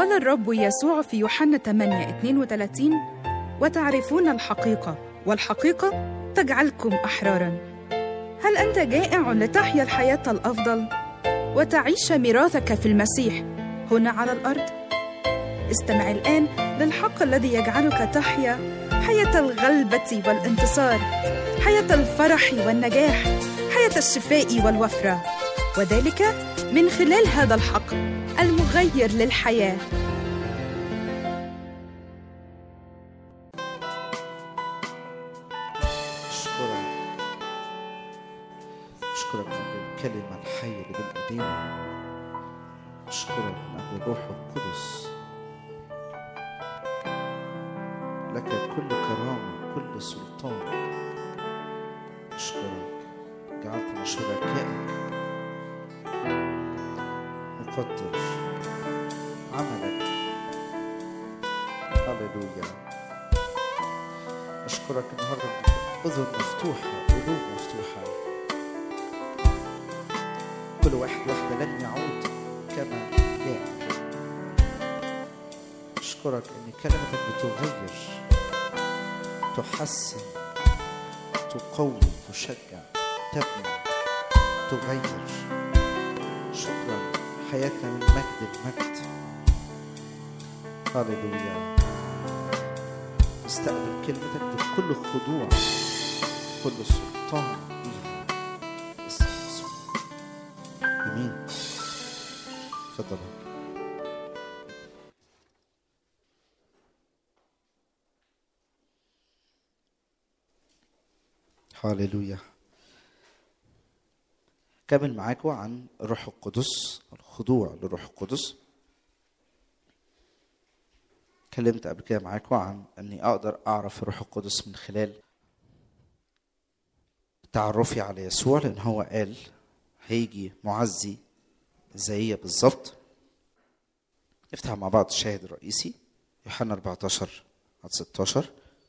قال الرب يسوع في يوحنا 8 32 وتعرفون الحقيقة والحقيقة تجعلكم أحرارا هل أنت جائع لتحيا الحياة الأفضل وتعيش ميراثك في المسيح هنا على الأرض؟ استمع الآن للحق الذي يجعلك تحيا حياة الغلبة والانتصار حياة الفرح والنجاح حياة الشفاء والوفرة وذلك من خلال هذا الحق المغير للحياه أشكرك أشكرك من أجل الكلمة الحية اللي بين إيدينا أشكرك من أجل الروح القدس لك كل كرامة كل سلطان أشكرك جعلتنا شركائك نقدر عملك هللويا أشكرك النهاردة أذن مفتوحة قلوب مفتوحة كل واحد واحدة لن يعود كما جاء أشكرك أن كلمتك بتغير تحسن تقوي تشجع تبني تغير شكرا حياتنا من مجد لمجد هللويا استقبل كلمتك بكل خضوع كل سلطان ليها باسم يسوع امين تفضل هاليلويا كمل معاكم عن الروح القدس الخضوع للروح القدس اتكلمت قبل كده معاكم عن اني اقدر اعرف الروح القدس من خلال تعرفي على يسوع لان هو قال هيجي معزي زيي بالظبط نفتح مع بعض الشاهد الرئيسي يوحنا 14 عدد 16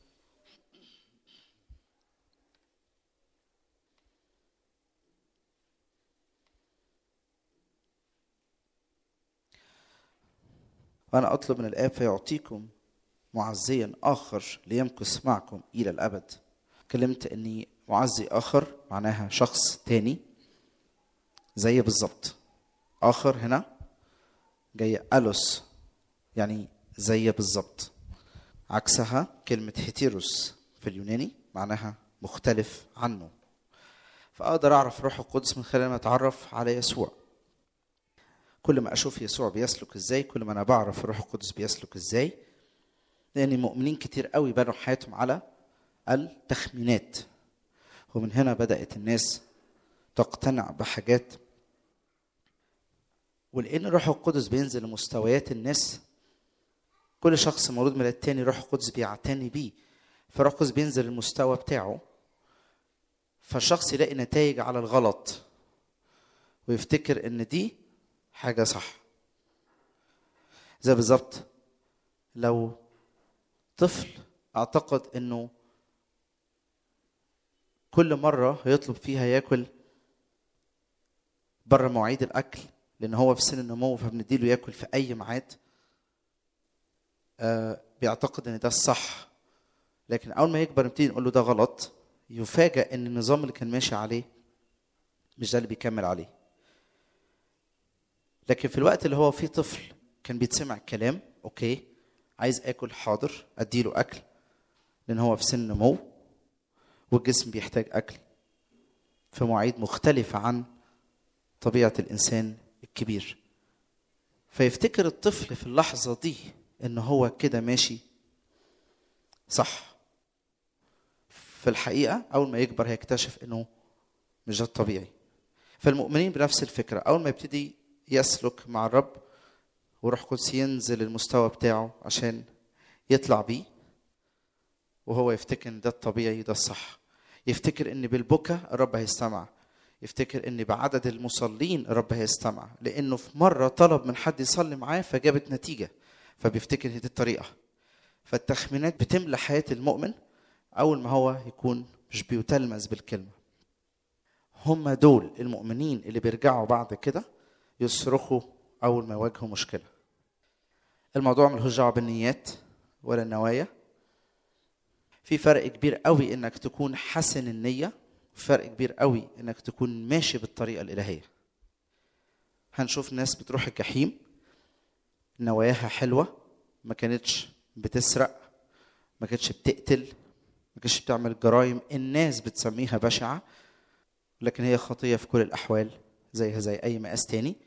وأنا أطلب من الآب فيعطيكم معزيا آخر ليمكث معكم إلى الأبد كلمت أني معزي آخر معناها شخص تاني زي بالظبط آخر هنا جاي ألوس يعني زي بالظبط عكسها كلمة هيتيروس في اليوناني معناها مختلف عنه فأقدر أعرف روح القدس من خلال ما أتعرف على يسوع كل ما اشوف يسوع بيسلك ازاي كل ما انا بعرف الروح القدس بيسلك ازاي لان مؤمنين كتير قوي بنوا حياتهم على التخمينات ومن هنا بدات الناس تقتنع بحاجات ولان الروح القدس بينزل لمستويات الناس كل شخص مولود من التاني الروح القدس بيعتني بيه فالروح القدس بينزل المستوى بتاعه فالشخص يلاقي نتائج على الغلط ويفتكر ان دي حاجه صح زي بالظبط لو طفل اعتقد انه كل مره هيطلب فيها ياكل بره مواعيد الاكل لان هو في سن النمو فبنديله ياكل في اي ميعاد آه بيعتقد ان ده الصح لكن اول ما يكبر نبتدي نقول له ده غلط يفاجئ ان النظام اللي كان ماشي عليه مش ده اللي بيكمل عليه لكن في الوقت اللي هو فيه طفل كان بيتسمع الكلام اوكي عايز اكل حاضر اديله اكل لان هو في سن نمو والجسم بيحتاج اكل في مواعيد مختلفه عن طبيعه الانسان الكبير فيفتكر الطفل في اللحظه دي ان هو كده ماشي صح في الحقيقه اول ما يكبر هيكتشف انه مش ده الطبيعي فالمؤمنين بنفس الفكره اول ما يبتدي يسلك مع الرب وروح قدس ينزل المستوى بتاعه عشان يطلع بيه وهو يفتكر ان ده الطبيعي ده الصح يفتكر ان بالبكا الرب هيستمع يفتكر ان بعدد المصلين الرب هيستمع لانه في مره طلب من حد يصلي معاه فجابت نتيجه فبيفتكر هي دي الطريقه فالتخمينات بتملى حياه المؤمن اول ما هو يكون مش بيتلمذ بالكلمه هم دول المؤمنين اللي بيرجعوا بعد كده يصرخوا اول ما يواجهوا مشكله الموضوع ملهوش دعوه بالنيات ولا النوايا في فرق كبير قوي انك تكون حسن النيه فرق كبير قوي انك تكون ماشي بالطريقه الالهيه هنشوف ناس بتروح الجحيم نواياها حلوه ما كانتش بتسرق ما كانتش بتقتل ما كانتش بتعمل جرائم الناس بتسميها بشعه لكن هي خطيه في كل الاحوال زيها زي اي مقاس تاني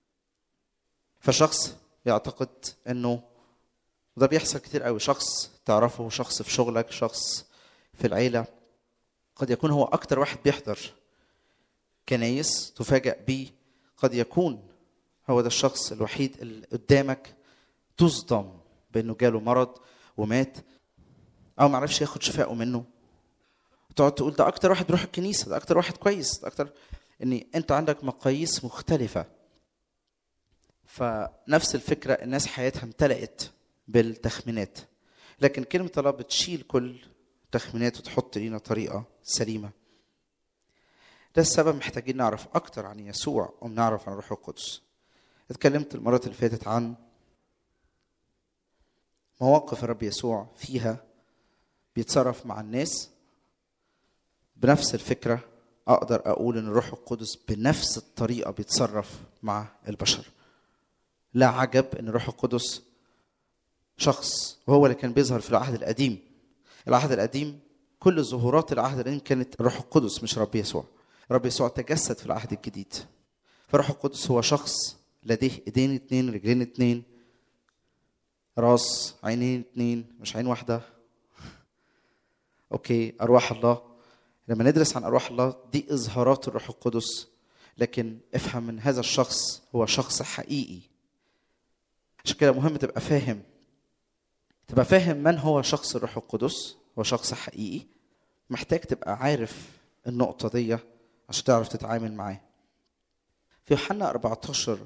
فشخص يعتقد انه وده بيحصل كتير قوي شخص تعرفه شخص في شغلك شخص في العيله قد يكون هو اكتر واحد بيحضر كنايس تفاجأ بيه قد يكون هو ده الشخص الوحيد اللي قدامك تصدم بانه جاله مرض ومات او ما عرفش ياخد شفائه منه تقعد تقول ده اكتر واحد بيروح الكنيسه ده اكتر واحد كويس ده اكتر ان انت عندك مقاييس مختلفه فنفس الفكره الناس حياتها امتلأت بالتخمينات لكن كلمه الله بتشيل كل تخمينات وتحط لينا طريقه سليمه ده السبب محتاجين نعرف اكتر عن يسوع ونعرف عن الروح القدس اتكلمت المرات اللي فاتت عن مواقف الرب يسوع فيها بيتصرف مع الناس بنفس الفكرة أقدر أقول إن الروح القدس بنفس الطريقة بيتصرف مع البشر لا عجب إن الروح القدس شخص وهو اللي كان بيظهر في العهد القديم العهد القديم كل ظهورات العهد القديم كانت الروح القدس مش رب يسوع رب يسوع تجسد في العهد الجديد فالروح القدس هو شخص لديه ايدين اتنين رجلين اتنين راس عينين اتنين مش عين واحدة اوكي ارواح الله لما ندرس عن ارواح الله دي اظهارات الروح القدس لكن افهم ان هذا الشخص هو شخص حقيقي عشان كده مهم تبقى فاهم تبقى فاهم من هو شخص الروح القدس هو شخص حقيقي محتاج تبقى عارف النقطة دي عشان تعرف تتعامل معاه في يوحنا 14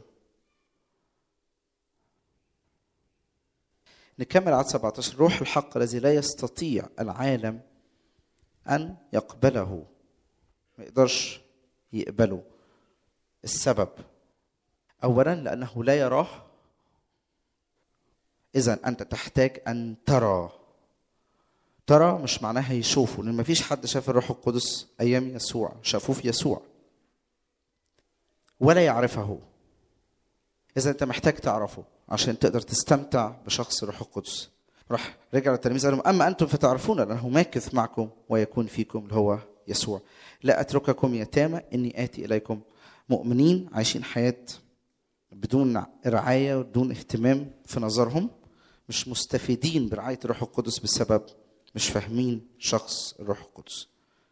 نكمل عدد 17 روح الحق الذي لا يستطيع العالم أن يقبله ما يقدرش يقبله السبب أولا لأنه لا يراه إذا أنت تحتاج أن ترى ترى مش معناها يشوفه لأن مفيش حد شاف الروح القدس أيام يسوع شافوه في يسوع ولا يعرفه إذا أنت محتاج تعرفه عشان تقدر تستمتع بشخص الروح القدس راح رجع التلاميذ قال لهم اما انتم فتعرفون انه ماكث معكم ويكون فيكم اللي هو يسوع لا اترككم يتامى اني اتي اليكم مؤمنين عايشين حياه بدون رعايه ودون اهتمام في نظرهم مش مستفيدين برعايه الروح القدس بسبب مش فاهمين شخص الروح القدس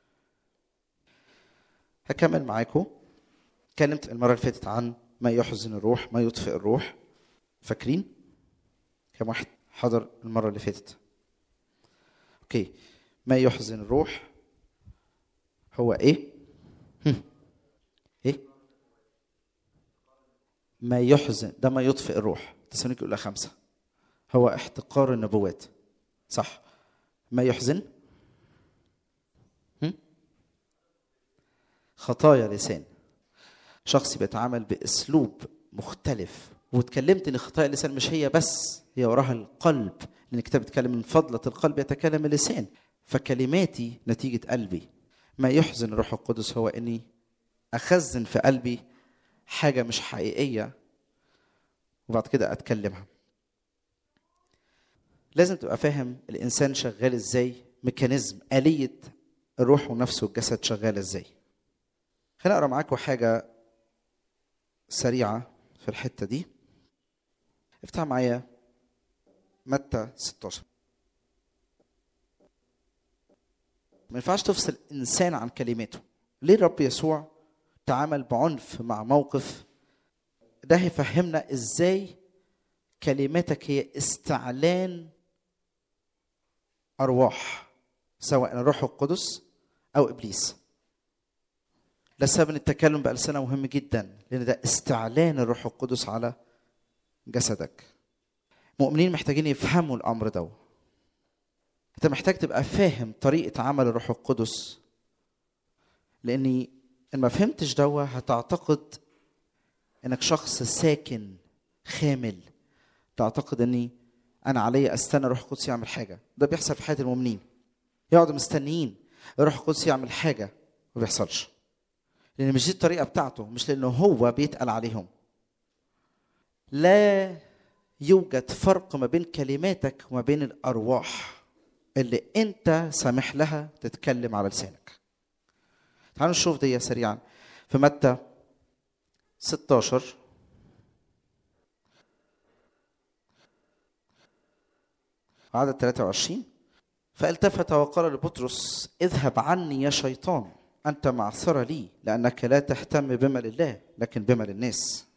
هكمل معاكم اتكلمت المره اللي فاتت عن ما يحزن الروح ما يطفئ الروح فاكرين كم واحد حضر المرة اللي فاتت اوكي ما يحزن الروح هو ايه هم. ايه ما يحزن ده ما يطفئ الروح تسالونيك الاولى خمسة هو احتقار النبوات صح ما يحزن هم؟ خطايا لسان شخص بيتعامل باسلوب مختلف واتكلمت ان خطايا اللسان مش هي بس هي وراها القلب لان الكتاب بيتكلم من فضلة القلب يتكلم اللسان فكلماتي نتيجة قلبي ما يحزن الروح القدس هو اني اخزن في قلبي حاجة مش حقيقية وبعد كده اتكلمها لازم تبقى فاهم الانسان شغال ازاي ميكانيزم آلية الروح ونفسه والجسد شغال ازاي خليني اقرا معاكم حاجة سريعة في الحتة دي افتح معايا متى 16 ما ينفعش تفصل انسان عن كلماته ليه الرب يسوع تعامل بعنف مع موقف ده هيفهمنا ازاي كلماتك هي استعلان ارواح سواء الروح القدس او ابليس ده سبب ان التكلم بألسنة مهم جدا لان ده استعلان الروح القدس على جسدك مؤمنين محتاجين يفهموا الامر ده انت محتاج تبقى فاهم طريقه عمل الروح القدس لاني ان ما فهمتش دوا هتعتقد انك شخص ساكن خامل تعتقد اني انا علي استنى روح القدس يعمل حاجه ده بيحصل في حياه المؤمنين يقعدوا مستنيين الروح القدس يعمل حاجه ما بيحصلش لان مش دي الطريقه بتاعته مش لانه هو بيتقل عليهم لا يوجد فرق ما بين كلماتك وما بين الارواح اللي انت سامح لها تتكلم على لسانك تعالوا نشوف دي سريعا في متى 16 عدد 23 فالتفت وقال لبطرس اذهب عني يا شيطان أنت معثرة لي لأنك لا تهتم بما لله لكن بما للناس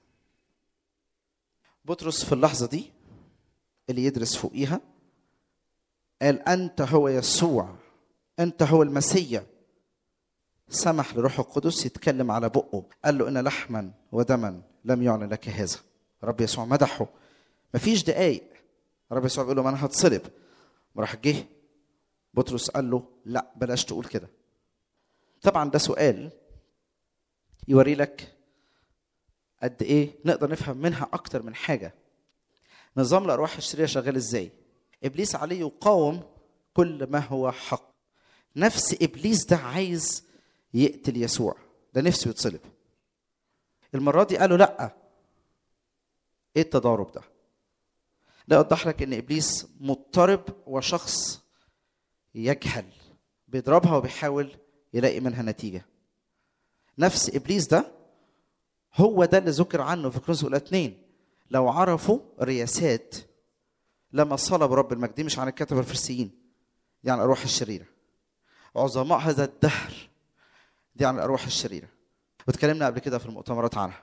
بطرس في اللحظة دي اللي يدرس فوقيها قال أنت هو يسوع أنت هو المسيا سمح لروح القدس يتكلم على بقه قال له إن لحما ودما لم يعلن لك هذا رب يسوع مدحه مفيش دقايق رب يسوع بيقول له ما انا هتصلب راح جه بطرس قال له لا بلاش تقول كده طبعا ده سؤال يوري لك قد ايه نقدر نفهم منها اكتر من حاجه نظام الارواح الشريره شغال ازاي ابليس عليه يقاوم كل ما هو حق نفس ابليس ده عايز يقتل يسوع ده نفسه يتصلب المره دي قالوا لا ايه التضارب ده ده يوضح لك ان ابليس مضطرب وشخص يجهل بيضربها وبيحاول يلاقي منها نتيجه نفس ابليس ده هو ده اللي ذكر عنه في كرونس الاولى اتنين لو عرفوا رياسات لما صلب رب المجد دي مش عن الكتبه الفرسيين دي عن الارواح الشريره عظماء هذا الدهر دي عن الارواح الشريره واتكلمنا قبل كده في المؤتمرات عنها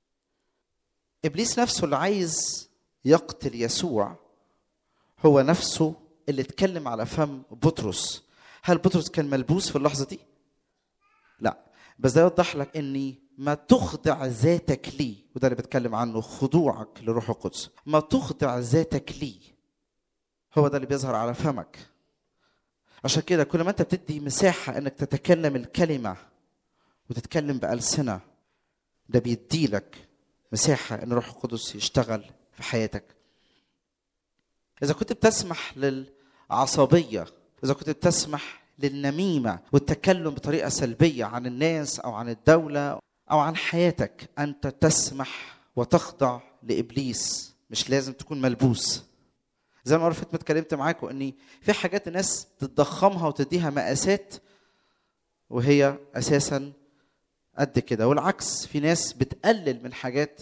ابليس نفسه اللي عايز يقتل يسوع هو نفسه اللي اتكلم على فم بطرس هل بطرس كان ملبوس في اللحظه دي لا بس ده يوضح لك اني ما تخضع ذاتك لي وده اللي بتكلم عنه خضوعك لروح القدس ما تخضع ذاتك لي هو ده اللي بيظهر على فمك عشان كده كل ما انت بتدي مساحه انك تتكلم الكلمه وتتكلم بألسنة ده بيديلك مساحة ان روح القدس يشتغل في حياتك إذا كنت بتسمح للعصبية إذا كنت بتسمح للنميمة والتكلم بطريقة سلبية عن الناس أو عن الدولة أو عن حياتك أنت تسمح وتخضع لإبليس مش لازم تكون ملبوس زي ما عرفت ما اتكلمت معاكم اني في حاجات الناس تضخمها وتديها مقاسات وهي اساسا قد كده والعكس في ناس بتقلل من حاجات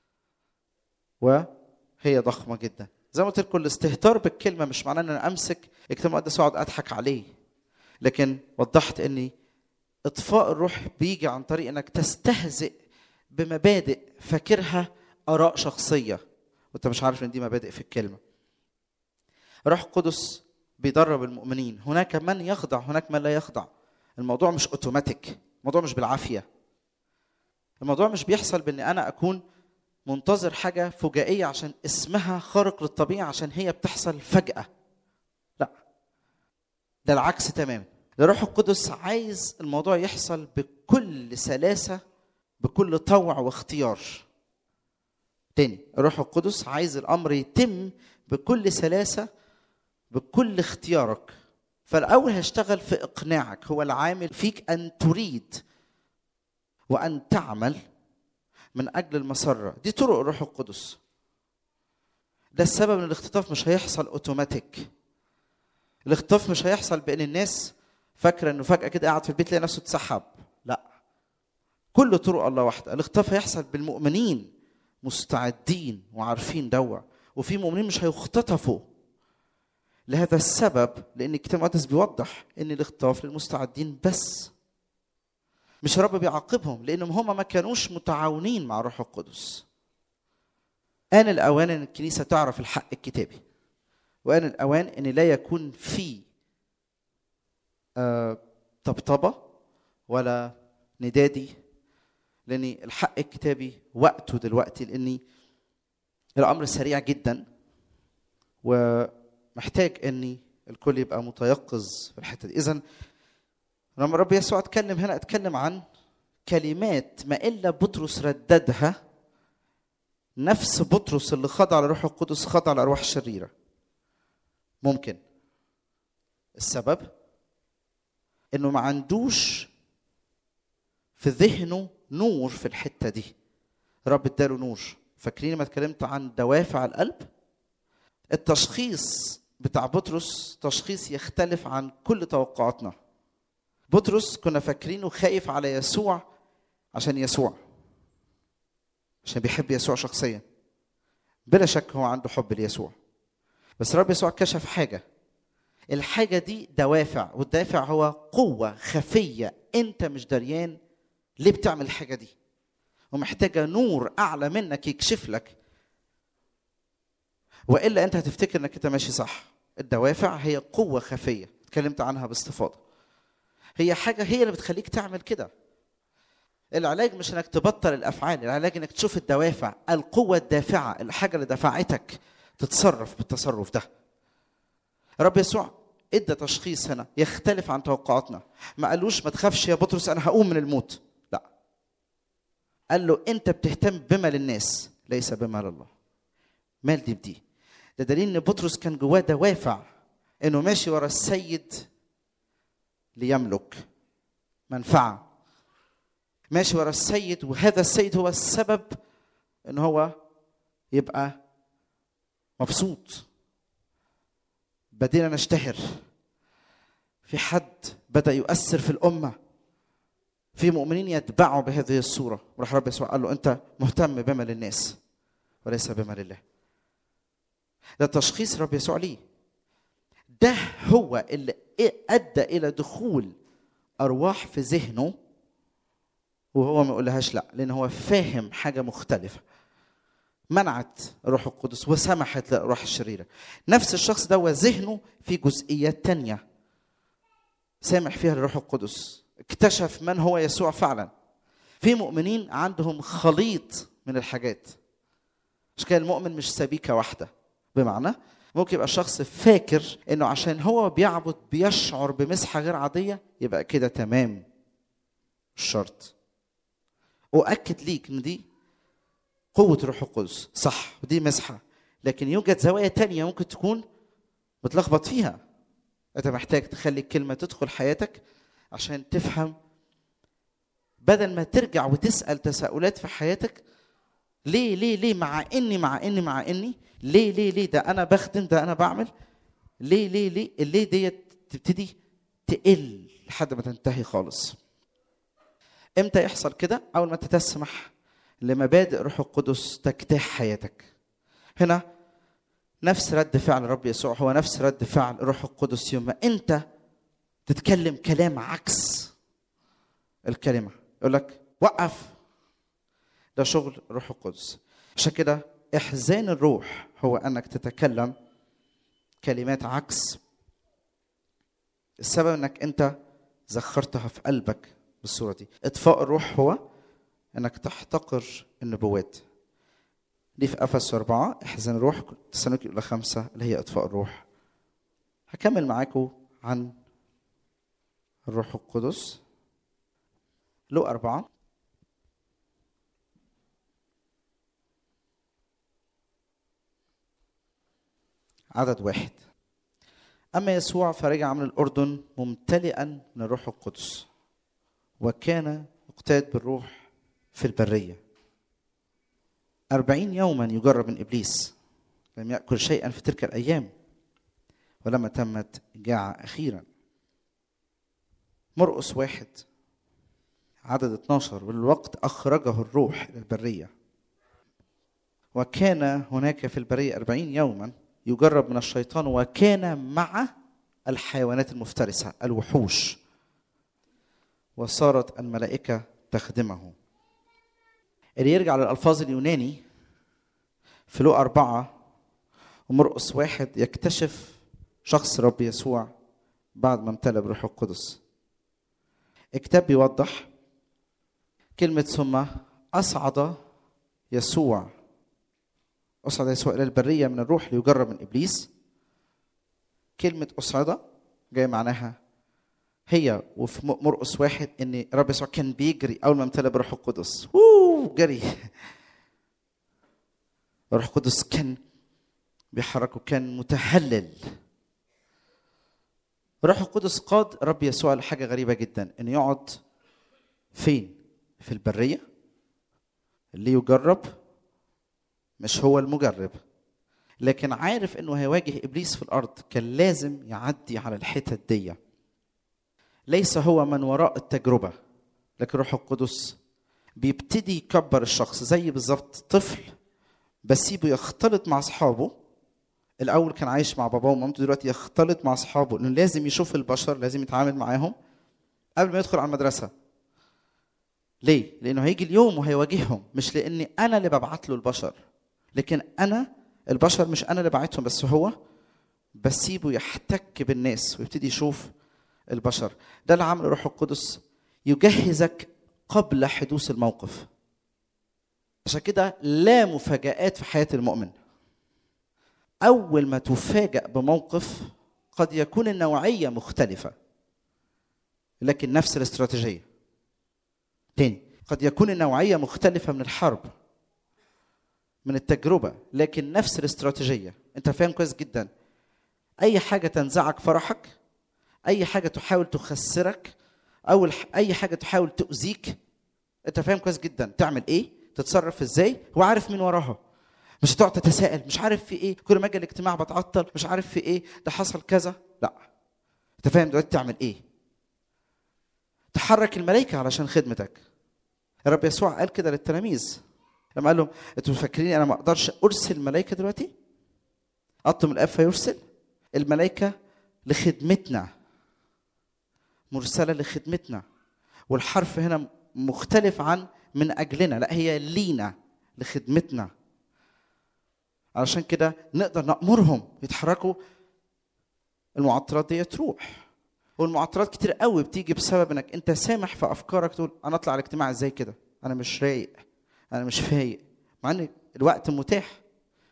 وهي ضخمه جدا زي ما قلت لكم الاستهتار بالكلمه مش معناه ان انا امسك الكتاب المقدس واقعد اضحك عليه لكن وضحت اني اطفاء الروح بيجي عن طريق انك تستهزئ بمبادئ فاكرها اراء شخصيه وانت مش عارف ان دي مبادئ في الكلمه روح القدس بيدرب المؤمنين هناك من يخضع هناك من لا يخضع الموضوع مش اوتوماتيك الموضوع مش بالعافيه الموضوع مش بيحصل بان انا اكون منتظر حاجه فجائيه عشان اسمها خارق للطبيعه عشان هي بتحصل فجاه لا ده العكس تماما الروح القدس عايز الموضوع يحصل بكل سلاسه بكل طوع واختيار تاني الروح القدس عايز الامر يتم بكل سلاسه بكل اختيارك فالاول هشتغل في اقناعك هو العامل فيك ان تريد وان تعمل من اجل المسره دي طرق الروح القدس ده السبب ان الاختطاف مش هيحصل اوتوماتيك الاختطاف مش هيحصل بان الناس فاكره انه فجاه كده قاعد في البيت تلاقي نفسه اتسحب لا كل طرق الله واحده الاختطاف هيحصل بالمؤمنين مستعدين وعارفين دوا وفي مؤمنين مش هيختطفوا لهذا السبب لان الكتاب المقدس بيوضح ان الاختطاف للمستعدين بس مش رب بيعاقبهم لانهم هم ما كانوش متعاونين مع الروح القدس آن الأوان أن الكنيسة تعرف الحق الكتابي وآن الأوان أن لا يكون في آه طبطبة ولا ندادي لأن الحق الكتابي وقته دلوقتي لأن الأمر سريع جدا ومحتاج أن الكل يبقى متيقظ في الحتة دي إذا لما الرب يسوع اتكلم هنا اتكلم عن كلمات ما إلا بطرس رددها نفس بطرس اللي خضع لروح القدس خضع لارواح شريره ممكن السبب انه ما عندوش في ذهنه نور في الحته دي رب اداله نور فاكرين ما اتكلمت عن دوافع القلب التشخيص بتاع بطرس تشخيص يختلف عن كل توقعاتنا بطرس كنا فاكرينه خايف على يسوع عشان يسوع عشان بيحب يسوع شخصيا بلا شك هو عنده حب ليسوع بس رب يسوع كشف حاجة الحاجة دي دوافع والدافع هو قوة خفية انت مش دريان ليه بتعمل الحاجة دي ومحتاجة نور أعلى منك يكشف لك وإلا أنت هتفتكر إنك أنت ماشي صح الدوافع هي قوة خفية اتكلمت عنها باستفاضة هي حاجة هي اللي بتخليك تعمل كده العلاج مش انك تبطل الافعال العلاج انك تشوف الدوافع القوه الدافعه الحاجه اللي دفعتك تتصرف بالتصرف ده رب يسوع ادى تشخيص هنا يختلف عن توقعاتنا ما قالوش ما تخافش يا بطرس انا هقوم من الموت لا قال له انت بتهتم بما للناس ليس بما لله مال دي بدي ده دليل ان بطرس كان جواه دوافع انه ماشي ورا السيد ليملك منفعه ماشي ورا السيد وهذا السيد هو السبب ان هو يبقى مبسوط بدينا نشتهر في حد بدا يؤثر في الامه في مؤمنين يتبعوا بهذه الصوره وراح رب يسوع قال له انت مهتم بما للناس وليس بما لله ده تشخيص رب يسوع ليه ده هو اللي ادى الى دخول ارواح في ذهنه وهو ما يقولهاش لا لان هو فاهم حاجه مختلفه منعت الروح القدس وسمحت للروح الشريره نفس الشخص ده ذهنه في جزئيات تانية سامح فيها الروح القدس اكتشف من هو يسوع فعلا في مؤمنين عندهم خليط من الحاجات مش كده المؤمن مش سبيكه واحده بمعنى ممكن يبقى الشخص فاكر انه عشان هو بيعبد بيشعر بمسحه غير عاديه يبقى كده تمام مش شرط اؤكد ليك ان دي قوه الروح القدس صح ودي مسحه لكن يوجد زوايا تانية ممكن تكون متلخبط فيها انت محتاج تخلي الكلمه تدخل حياتك عشان تفهم بدل ما ترجع وتسال تساؤلات في حياتك ليه ليه ليه مع اني مع اني مع اني ليه ليه ليه ده انا بخدم ده انا بعمل ليه ليه ليه الليه ديت تبتدي تقل لحد ما تنتهي خالص امتى يحصل كده اول ما انت تسمح لمبادئ روح القدس تجتاح حياتك هنا نفس رد فعل الرب يسوع هو نفس رد فعل روح القدس يوم ما انت تتكلم كلام عكس الكلمه يقول لك وقف ده شغل روح القدس عشان كده احزان الروح هو انك تتكلم كلمات عكس السبب انك انت زخرتها في قلبك بالصوره دي اطفاء الروح هو انك تحتقر النبوات دي في افس أربعة احزان الروح تسالونيكي الاولى خمسة اللي هي اطفاء الروح هكمل معاكم عن الروح القدس لو أربعة عدد واحد أما يسوع فرجع من الأردن ممتلئا من الروح القدس وكان مقتاد بالروح في البرية أربعين يوما يجرب من إبليس لم يأكل شيئا في تلك الأيام ولما تمت جاع أخيرا مرقس واحد عدد 12 والوقت أخرجه الروح إلى البرية وكان هناك في البرية أربعين يوما يجرب من الشيطان وكان مع الحيوانات المفترسة الوحوش وصارت الملائكة تخدمه اللي يرجع للألفاظ اليوناني في لو أربعة ومرقس واحد يكتشف شخص رب يسوع بعد ما امتلأ بروح القدس الكتاب بيوضح كلمة ثم أصعد يسوع أصعد يسوع إلى البرية من الروح ليجرب من إبليس كلمة أصعد جاي معناها هي وفي مرقس واحد ان رب يسوع كان بيجري اول ما امتلأ بروح القدس ووو جري الروح القدس كان بيحركه كان متهلل الروح القدس قاد رب يسوع لحاجه غريبه جدا انه يقعد فين في البريه اللي يجرب مش هو المجرب لكن عارف انه هيواجه ابليس في الارض كان لازم يعدي على الحتت دي ليس هو من وراء التجربه لكن روح القدس بيبتدي يكبر الشخص زي بالظبط طفل بسيبه يختلط مع اصحابه الاول كان عايش مع باباه ومامته دلوقتي يختلط مع اصحابه لانه لازم يشوف البشر لازم يتعامل معاهم قبل ما يدخل على المدرسه ليه لانه هيجي اليوم وهيواجههم مش لاني انا اللي ببعت له البشر لكن انا البشر مش انا اللي بعتهم بس هو بسيبه يحتك بالناس ويبتدي يشوف البشر ده اللي عمله الروح القدس يجهزك قبل حدوث الموقف عشان كده لا مفاجآت في حياة المؤمن أول ما تفاجأ بموقف قد يكون النوعية مختلفة لكن نفس الاستراتيجية تاني قد يكون النوعية مختلفة من الحرب من التجربة لكن نفس الاستراتيجية انت فاهم كويس جدا اي حاجة تنزعك فرحك اي حاجة تحاول تخسرك او اي حاجة تحاول تؤذيك انت فاهم كويس جدا تعمل ايه تتصرف ازاي هو عارف مين وراها مش هتقعد تتساءل مش عارف في ايه كل ما اجي الاجتماع بتعطل مش عارف في ايه ده حصل كذا لا انت فاهم دلوقتي تعمل ايه تحرك الملائكة علشان خدمتك الرب يسوع قال كده للتلاميذ لما قال لهم انتوا فاكرين انا ما اقدرش ارسل ملائكه دلوقتي؟ اطلب الاب فيرسل الملائكه لخدمتنا مرسله لخدمتنا والحرف هنا مختلف عن من اجلنا لا هي لينا لخدمتنا علشان كده نقدر نامرهم يتحركوا المعطرات دي تروح والمعطرات كتير قوي بتيجي بسبب انك انت سامح في افكارك تقول انا اطلع على الاجتماع ازاي كده انا مش رايق انا مش فايق مع ان الوقت متاح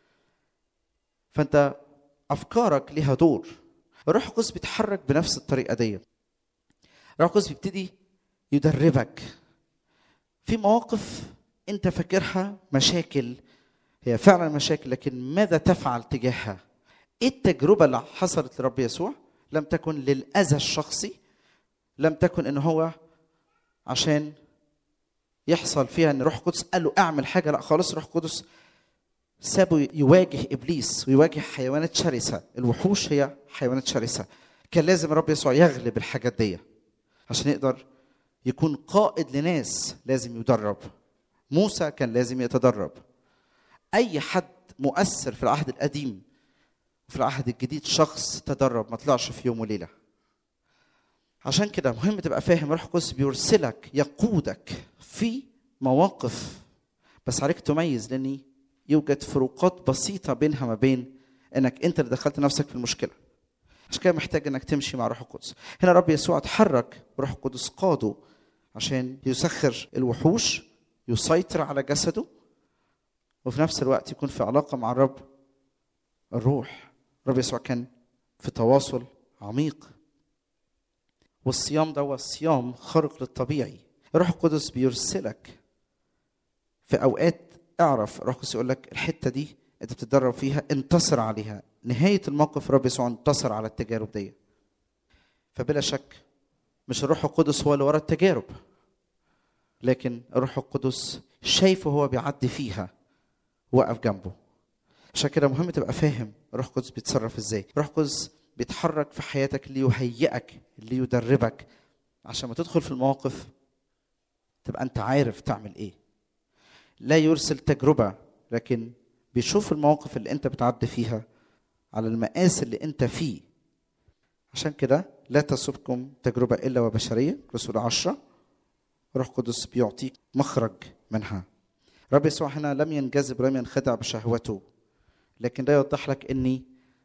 فانت افكارك ليها دور الروح القدس بيتحرك بنفس الطريقه دي الروح القدس بيبتدي يدربك في مواقف انت فاكرها مشاكل هي فعلا مشاكل لكن ماذا تفعل تجاهها ايه التجربه اللي حصلت لرب يسوع لم تكن للاذى الشخصي لم تكن ان هو عشان يحصل فيها ان روح القدس قال له اعمل حاجه لا خالص روح القدس سابه يواجه ابليس ويواجه حيوانات شرسه الوحوش هي حيوانات شرسه كان لازم الرب يسوع يغلب الحاجات دي عشان يقدر يكون قائد لناس لازم يدرب موسى كان لازم يتدرب اي حد مؤثر في العهد القديم وفي العهد الجديد شخص تدرب ما طلعش في يوم وليله عشان كده مهم تبقى فاهم روح القدس بيرسلك يقودك في مواقف بس عليك تميز لان يوجد فروقات بسيطه بينها ما بين انك انت اللي دخلت نفسك في المشكله عشان كده محتاج انك تمشي مع روح القدس هنا رب يسوع اتحرك وروح القدس قاده عشان يسخر الوحوش يسيطر على جسده وفي نفس الوقت يكون في علاقه مع الرب الروح رب يسوع كان في تواصل عميق والصيام ده هو صيام خارق للطبيعي الروح القدس بيرسلك في اوقات اعرف الروح القدس يقول لك الحته دي انت بتتدرب فيها انتصر عليها نهايه الموقف الرب يسوع انتصر على التجارب دي فبلا شك مش الروح القدس هو اللي ورا التجارب لكن الروح القدس شايفه هو بيعدي فيها وقف جنبه عشان كده مهم تبقى فاهم الروح القدس بيتصرف ازاي الروح القدس بيتحرك في حياتك ليهيئك ليدربك عشان ما تدخل في المواقف تبقى انت عارف تعمل ايه لا يرسل تجربه لكن بيشوف المواقف اللي انت بتعدي فيها على المقاس اللي انت فيه عشان كده لا تصبكم تجربة إلا وبشرية رسول عشرة روح قدس بيعطيك مخرج منها رب يسوع هنا لم ينجذب لم ينخدع بشهوته لكن ده يوضح لك اني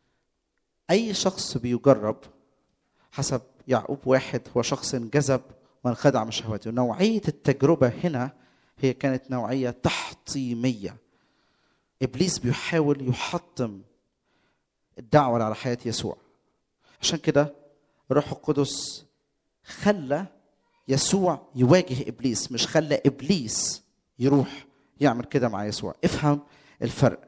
اي شخص بيجرب حسب يعقوب واحد هو شخص انجذب وانخدع من شهوته نوعية التجربة هنا هي كانت نوعية تحطيمية ابليس بيحاول يحطم الدعوة على حياة يسوع عشان كده الروح القدس خلى يسوع يواجه ابليس مش خلى ابليس يروح يعمل كده مع يسوع افهم الفرق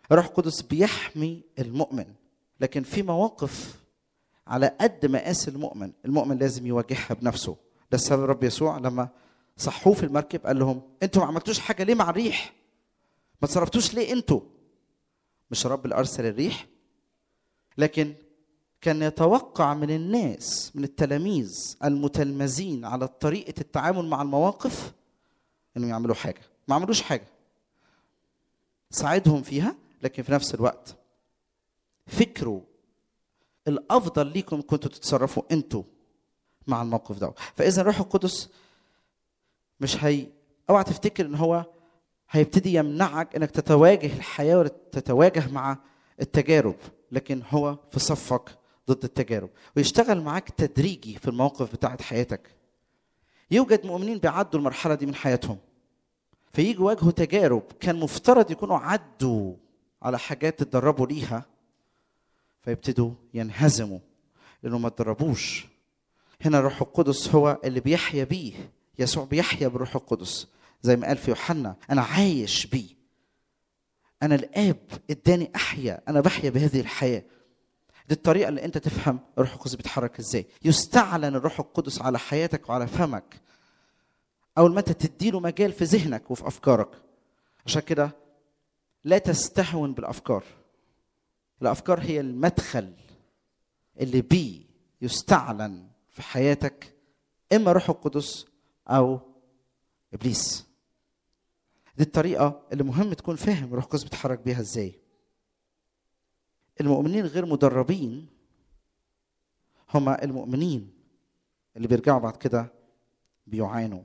الروح القدس بيحمي المؤمن لكن في مواقف على قد مقاس المؤمن المؤمن لازم يواجهها بنفسه ده السبب رب يسوع لما صحوه في المركب قال لهم انتوا ما عملتوش حاجه ليه مع الريح ما تصرفتوش ليه انتوا مش رب اللي ارسل الريح لكن كان يتوقع من الناس من التلاميذ المتلمذين على طريقه التعامل مع المواقف انهم يعملوا حاجه ما عملوش حاجه ساعدهم فيها لكن في نفس الوقت فكروا الافضل ليكم كنتوا تتصرفوا انتوا مع الموقف ده فاذا الروح القدس مش هي اوعى تفتكر ان هو هيبتدي يمنعك انك تتواجه الحياه وتتواجه مع التجارب لكن هو في صفك ضد التجارب ويشتغل معاك تدريجي في المواقف بتاعت حياتك يوجد مؤمنين بيعدوا المرحله دي من حياتهم فيجوا يواجهوا تجارب كان مفترض يكونوا عدوا على حاجات اتدربوا ليها فيبتدوا ينهزموا لانهم ما اتدربوش هنا الروح القدس هو اللي بيحيا بيه يسوع بيحيا بالروح القدس زي ما قال في يوحنا انا عايش بيه انا الاب اداني احيا انا بحيا بهذه الحياه دي الطريقه اللي انت تفهم الروح القدس بيتحرك ازاي يستعلن الروح القدس على حياتك وعلى فمك اول ما انت تديله مجال في ذهنك وفي افكارك عشان كده لا تستهون بالافكار الافكار هي المدخل اللي بيه يستعلن في حياتك اما روح القدس او ابليس دي الطريقه اللي مهم تكون فاهم الروح القدس بيتحرك بيها ازاي المؤمنين غير مدربين هما المؤمنين اللي بيرجعوا بعد كده بيعانوا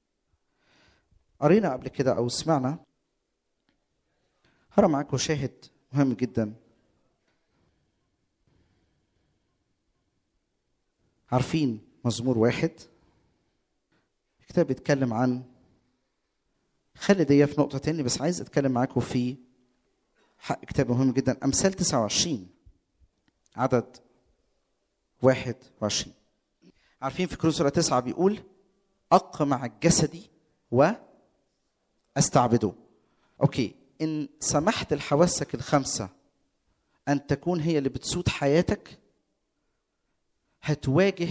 قرينا قبل كده او سمعنا هرى معاكم شاهد مهم جدا عارفين مزمور واحد الكتاب بيتكلم عن خلي دي في نقطة تاني بس عايز اتكلم معاكم في حق كتاب مهم جدا امثال 29 عدد 21 عارفين في كروس سورة 9 بيقول اقمع الجسد واستعبده اوكي ان سمحت لحواسك الخمسه ان تكون هي اللي بتسود حياتك هتواجه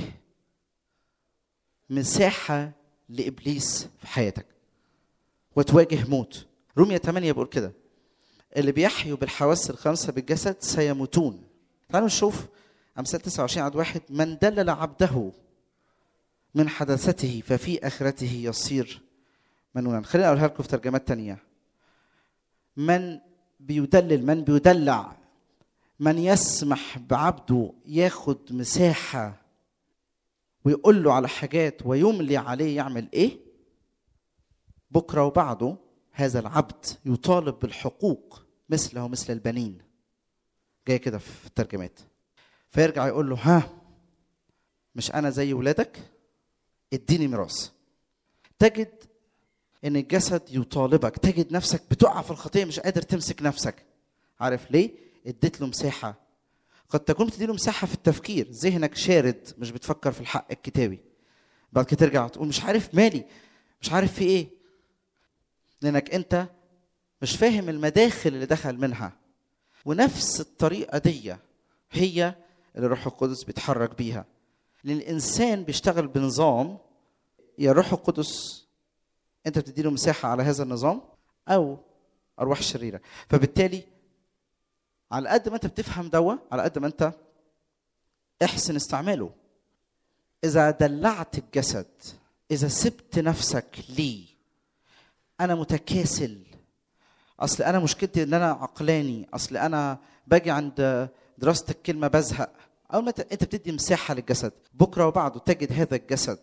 مساحه لابليس في حياتك وتواجه موت رومية 8 بيقول كده اللي بيحيوا بالحواس الخمسه بالجسد سيموتون تعالوا نشوف امثال 29 عدد واحد من دلل عبده من حدثته ففي اخرته يصير منونا خليني اقولها لكم في ترجمات تانية من بيدلل من بيدلع من يسمح بعبده ياخد مساحة ويقول له على حاجات ويملي عليه يعمل ايه بكرة وبعده هذا العبد يطالب بالحقوق مثله مثل البنين جاي كده في الترجمات فيرجع يقول له ها مش انا زي ولادك اديني ميراث تجد ان الجسد يطالبك تجد نفسك بتقع في الخطيه مش قادر تمسك نفسك عارف ليه اديت له مساحه قد تكون بتدي له مساحه في التفكير ذهنك شارد مش بتفكر في الحق الكتابي بعد كده ترجع تقول مش عارف مالي مش عارف في ايه لانك انت مش فاهم المداخل اللي دخل منها ونفس الطريقه دي هي اللي الروح القدس بيتحرك بيها لان الانسان بيشتغل بنظام يا الروح القدس انت بتدي له مساحه على هذا النظام او ارواح شريره فبالتالي على قد ما انت بتفهم دوا على قد ما انت احسن استعماله اذا دلعت الجسد اذا سبت نفسك ليه انا متكاسل اصل انا مشكلتي ان انا عقلاني اصل انا باجي عند دراسه الكلمه بزهق اول ما انت بتدي مساحه للجسد بكره وبعده تجد هذا الجسد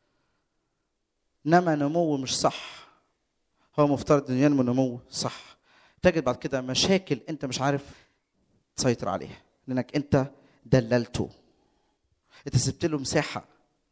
نما نمو مش صح هو مفترض انه ينمو نمو صح تجد بعد كده مشاكل انت مش عارف تسيطر عليها لانك انت دللته انت سبت له مساحه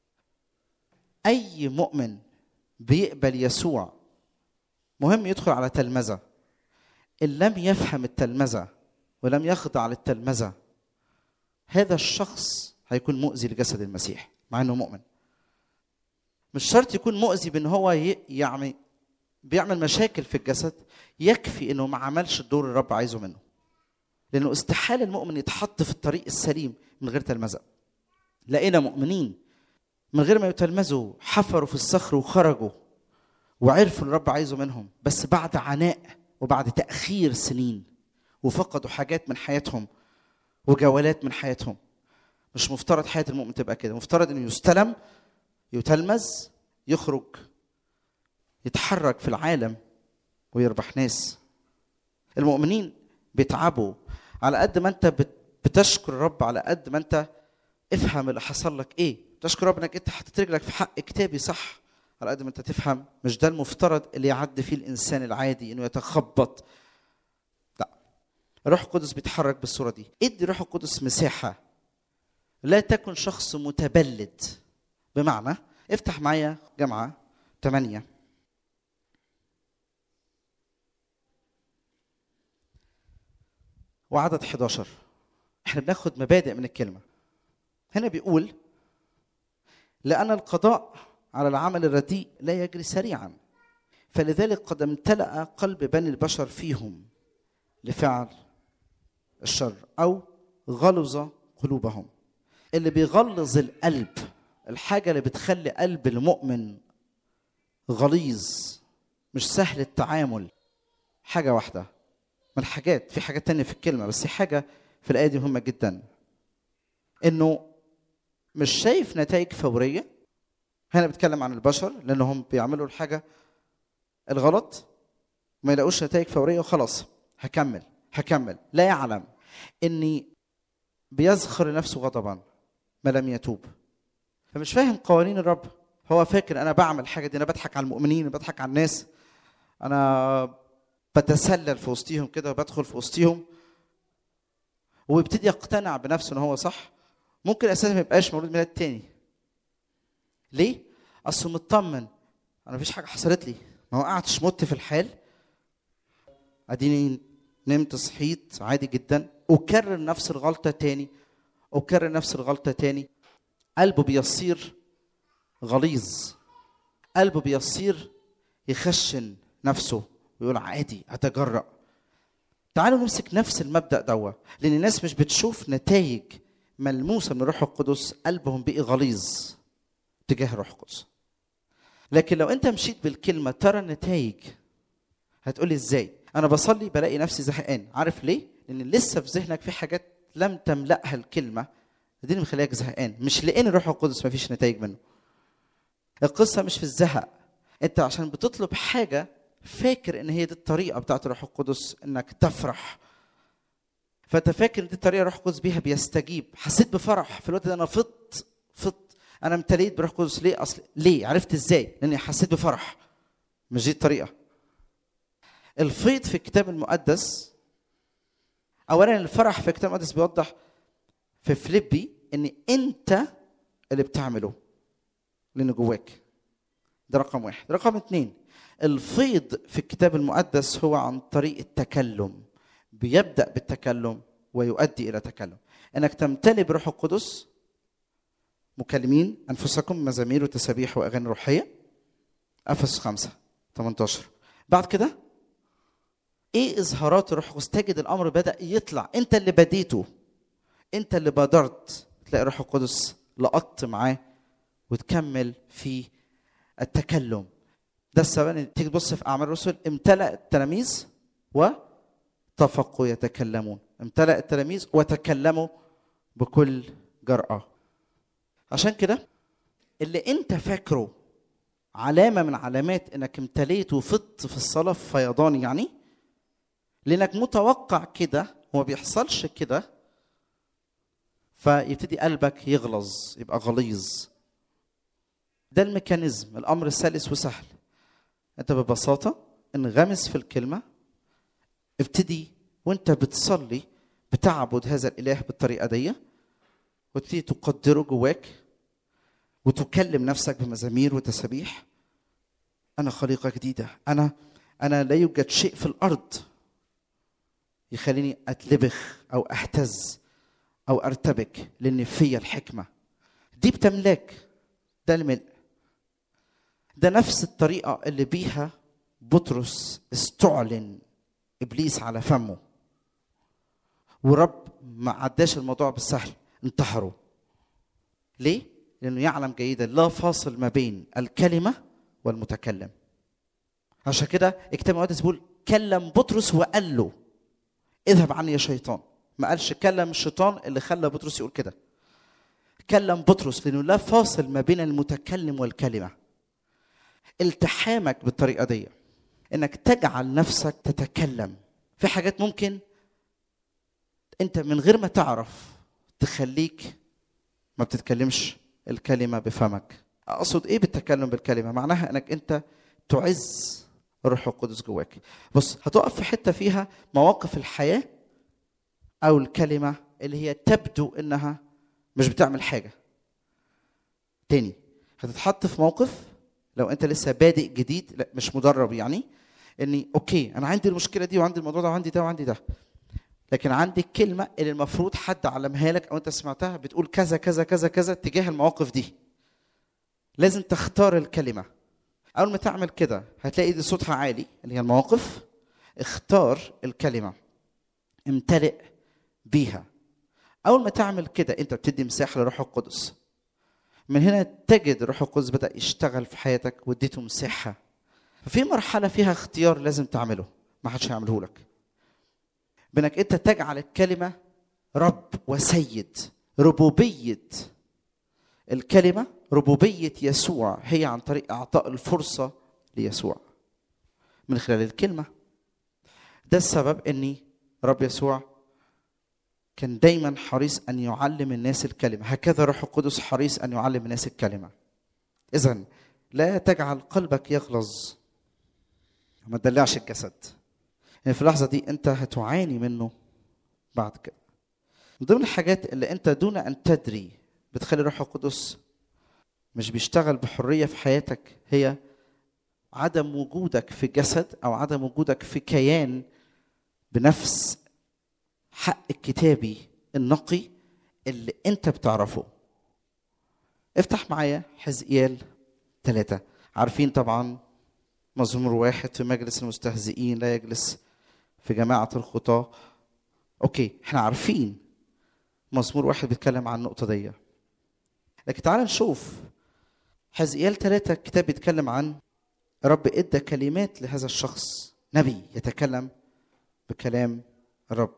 اي مؤمن بيقبل يسوع مهم يدخل على تلمذه ان لم يفهم التلمذه ولم يخضع للتلمذه هذا الشخص هيكون مؤذي لجسد المسيح مع انه مؤمن مش شرط يكون مؤذي بان هو يعني بيعمل مشاكل في الجسد يكفي انه ما عملش الدور اللي الرب عايزه منه لانه استحاله المؤمن يتحط في الطريق السليم من غير تلمذه لقينا مؤمنين من غير ما يتلمذوا حفروا في الصخر وخرجوا وعرفوا اللي الرب عايزه منهم بس بعد عناء وبعد تاخير سنين وفقدوا حاجات من حياتهم وجولات من حياتهم مش مفترض حياه المؤمن تبقى كده مفترض انه يستلم يتلمذ يخرج يتحرك في العالم ويربح ناس المؤمنين بيتعبوا على قد ما انت بت- بتشكر الرب على قد ما انت افهم اللي حصل لك ايه تشكر رب انك انت حطيت رجلك في حق كتابي صح على قد ما انت تفهم مش ده المفترض اللي يعدي فيه الانسان العادي انه يتخبط لا الروح القدس بيتحرك بالصوره دي ادي الروح القدس مساحه لا تكن شخص متبلد بمعنى افتح معايا جامعه 8 وعدد 11 احنا بناخد مبادئ من الكلمه هنا بيقول لأن القضاء على العمل الرديء لا يجري سريعا فلذلك قد امتلأ قلب بني البشر فيهم لفعل الشر أو غلظ قلوبهم اللي بيغلظ القلب الحاجة اللي بتخلي قلب المؤمن غليظ مش سهل التعامل حاجة واحدة من الحاجات في حاجات تانية في الكلمة بس في حاجة في الآية دي مهمة جدا إنه مش شايف نتائج فورية هنا بتكلم عن البشر لأنهم بيعملوا الحاجة الغلط ما يلاقوش نتائج فورية وخلاص هكمل هكمل لا يعلم إني بيزخر لنفسه غضبا ما لم يتوب فمش فاهم قوانين الرب هو فاكر انا بعمل الحاجه دي انا بضحك على المؤمنين بضحك على الناس انا بتسلل في وسطيهم كده وبدخل في وسطيهم ويبتدي يقتنع بنفسه ان هو صح ممكن اساسا ما يبقاش مولود ميلاد تاني ليه اصله مطمن انا مفيش حاجه حصلت لي ما وقعتش مت في الحال اديني نمت صحيت عادي جدا اكرر نفس الغلطه تاني اكرر نفس الغلطه تاني قلبه بيصير غليظ قلبه بيصير يخشن نفسه ويقول عادي اتجرأ تعالوا نمسك نفس المبدأ دوا لأن الناس مش بتشوف نتائج ملموسة من الروح القدس قلبهم بقي غليظ تجاه الروح القدس لكن لو انت مشيت بالكلمة ترى النتائج هتقولي ازاي انا بصلي بلاقي نفسي زهقان عارف ليه لان لسه في ذهنك في حاجات لم تملأها الكلمة دي اللي مخليك زهقان مش لان الروح القدس ما فيش نتائج منه القصة مش في الزهق انت عشان بتطلب حاجة فاكر ان هي دي الطريقة بتاعت الروح القدس انك تفرح فانت فاكر ان دي الطريقة الروح القدس بيها بيستجيب حسيت بفرح في الوقت ده انا فضت فضت انا امتليت بالروح القدس ليه اصل ليه عرفت ازاي لاني حسيت بفرح مش دي الطريقة الفيض في الكتاب المقدس اولا الفرح في الكتاب المقدس بيوضح في فليبي ان انت اللي بتعمله لان جواك ده رقم واحد رقم اتنين الفيض في الكتاب المقدس هو عن طريق التكلم بيبدا بالتكلم ويؤدي الى تكلم انك تمتلي بروح القدس مكلمين انفسكم مزامير وتسابيح واغاني روحيه افسس 5 18 بعد كده ايه اظهارات الروح القدس تجد الامر بدا يطلع انت اللي بديته انت اللي بادرت تلاقي الروح القدس لقطت معاه وتكمل في التكلم ده السبب ان تيجي تبص في اعمال الرسل امتلأ التلاميذ واتفقوا يتكلمون امتلأ التلاميذ وتكلموا بكل جرأة عشان كده اللي انت فاكره علامة من علامات انك امتليت وفضت في الصلاة في فيضان يعني لانك متوقع كده وما بيحصلش كده فيبتدي قلبك يغلظ يبقى غليظ ده الميكانيزم الامر سلس وسهل انت ببساطه انغمس في الكلمه ابتدي وانت بتصلي بتعبد هذا الاله بالطريقه دي وتبتدي تقدره جواك وتكلم نفسك بمزامير وتسابيح انا خليقه جديده انا انا لا يوجد شيء في الارض يخليني اتلبخ او اهتز او ارتبك لان فيا الحكمه دي بتملاك ده الملء ده نفس الطريقه اللي بيها بطرس استعلن ابليس على فمه ورب ما عداش الموضوع بالسهل انتحروا ليه؟ لانه يعلم جيدا لا فاصل ما بين الكلمه والمتكلم عشان كده الكتاب المقدس بيقول كلم بطرس وقال له اذهب عني يا شيطان ما قالش كلم الشيطان اللي خلى بطرس يقول كده كلم بطرس لانه لا فاصل ما بين المتكلم والكلمه التحامك بالطريقه دي انك تجعل نفسك تتكلم في حاجات ممكن انت من غير ما تعرف تخليك ما بتتكلمش الكلمه بفمك اقصد ايه بالتكلم بالكلمه معناها انك انت تعز الروح القدس جواك بص هتقف في حته فيها مواقف الحياه او الكلمه اللي هي تبدو انها مش بتعمل حاجه تاني هتتحط في موقف لو انت لسه بادئ جديد لا مش مدرب يعني اني اوكي انا عندي المشكله دي وعندي الموضوع ده وعندي ده وعندي ده لكن عندي الكلمه اللي المفروض حد علمها لك او انت سمعتها بتقول كذا كذا كذا كذا تجاه المواقف دي لازم تختار الكلمه اول ما تعمل كده هتلاقي دي صوتها عالي اللي هي المواقف اختار الكلمه امتلئ بيها اول ما تعمل كده انت بتدي مساحه لروح القدس من هنا تجد روح القدس بدا يشتغل في حياتك واديته مساحه ففي مرحله فيها اختيار لازم تعمله ما حدش هيعمله لك بانك انت تجعل الكلمه رب وسيد ربوبيه الكلمه ربوبيه يسوع هي عن طريق اعطاء الفرصه ليسوع من خلال الكلمه ده السبب اني رب يسوع كان دايما حريص ان يعلم الناس الكلمه هكذا روح القدس حريص ان يعلم الناس الكلمه اذا لا تجعل قلبك يغلظ وما تدلعش الجسد يعني في اللحظه دي انت هتعاني منه بعد كده من ضمن الحاجات اللي انت دون ان تدري بتخلي روح القدس مش بيشتغل بحريه في حياتك هي عدم وجودك في جسد او عدم وجودك في كيان بنفس حق الكتابي النقي اللي انت بتعرفه افتح معايا حزقيال ثلاثة عارفين طبعا مزمور واحد في مجلس المستهزئين لا يجلس في جماعة الخطاة اوكي احنا عارفين مزمور واحد بيتكلم عن النقطة دي لكن تعال نشوف حزقيال ثلاثة الكتاب بيتكلم عن رب ادى كلمات لهذا الشخص نبي يتكلم بكلام الرب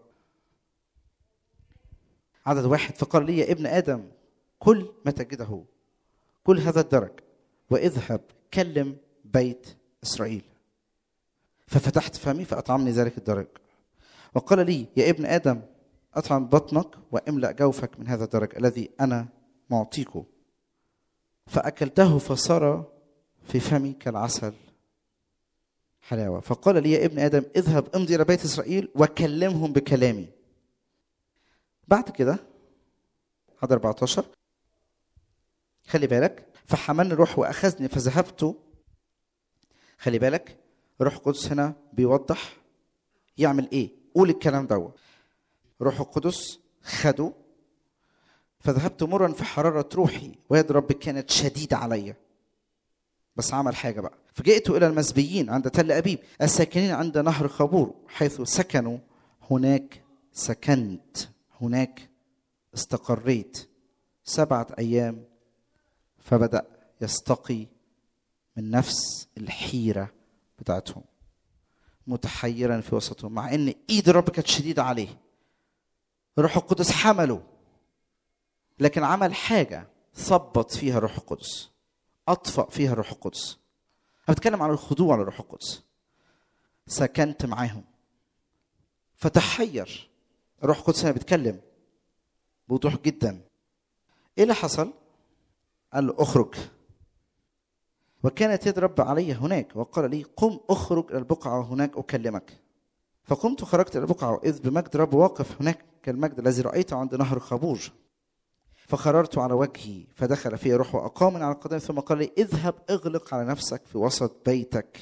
عدد واحد فقال لي يا ابن ادم كل ما تجده كل هذا الدرج واذهب كلم بيت اسرائيل ففتحت فمي فاطعمني ذلك الدرج وقال لي يا ابن ادم اطعم بطنك واملا جوفك من هذا الدرج الذي انا معطيكه فاكلته فصار في فمي كالعسل حلاوه فقال لي يا ابن ادم اذهب امضي الى بيت اسرائيل وكلمهم بكلامي بعد كده عدد 14 خلي بالك فحملني الروح واخذني فذهبت خلي بالك روح القدس هنا بيوضح يعمل ايه قول الكلام دوت روح القدس خده فذهبت مرا في حرارة روحي ويد رب كانت شديدة عليا بس عمل حاجة بقى فجئت إلى المسبيين عند تل أبيب الساكنين عند نهر خابور حيث سكنوا هناك سكنت هناك استقريت سبعة أيام فبدأ يستقي من نفس الحيرة بتاعتهم متحيرا في وسطهم مع ان ايد الرب كانت شديدة عليه روح القدس حمله لكن عمل حاجة ثبط فيها روح القدس أطفأ فيها روح القدس أنا بتكلم عن الخضوع لروح القدس سكنت معاهم فتحير الروح القدس هنا بيتكلم بوضوح جدا ايه اللي حصل قال له اخرج وكانت يد رب علي هناك وقال لي قم اخرج الى البقعه هناك اكلمك فقمت وخرجت الى البقعه اذ بمجد رب واقف هناك كالمجد الذي رايته عند نهر خابور فخررت على وجهي فدخل في روح واقامني على القدم ثم قال لي اذهب اغلق على نفسك في وسط بيتك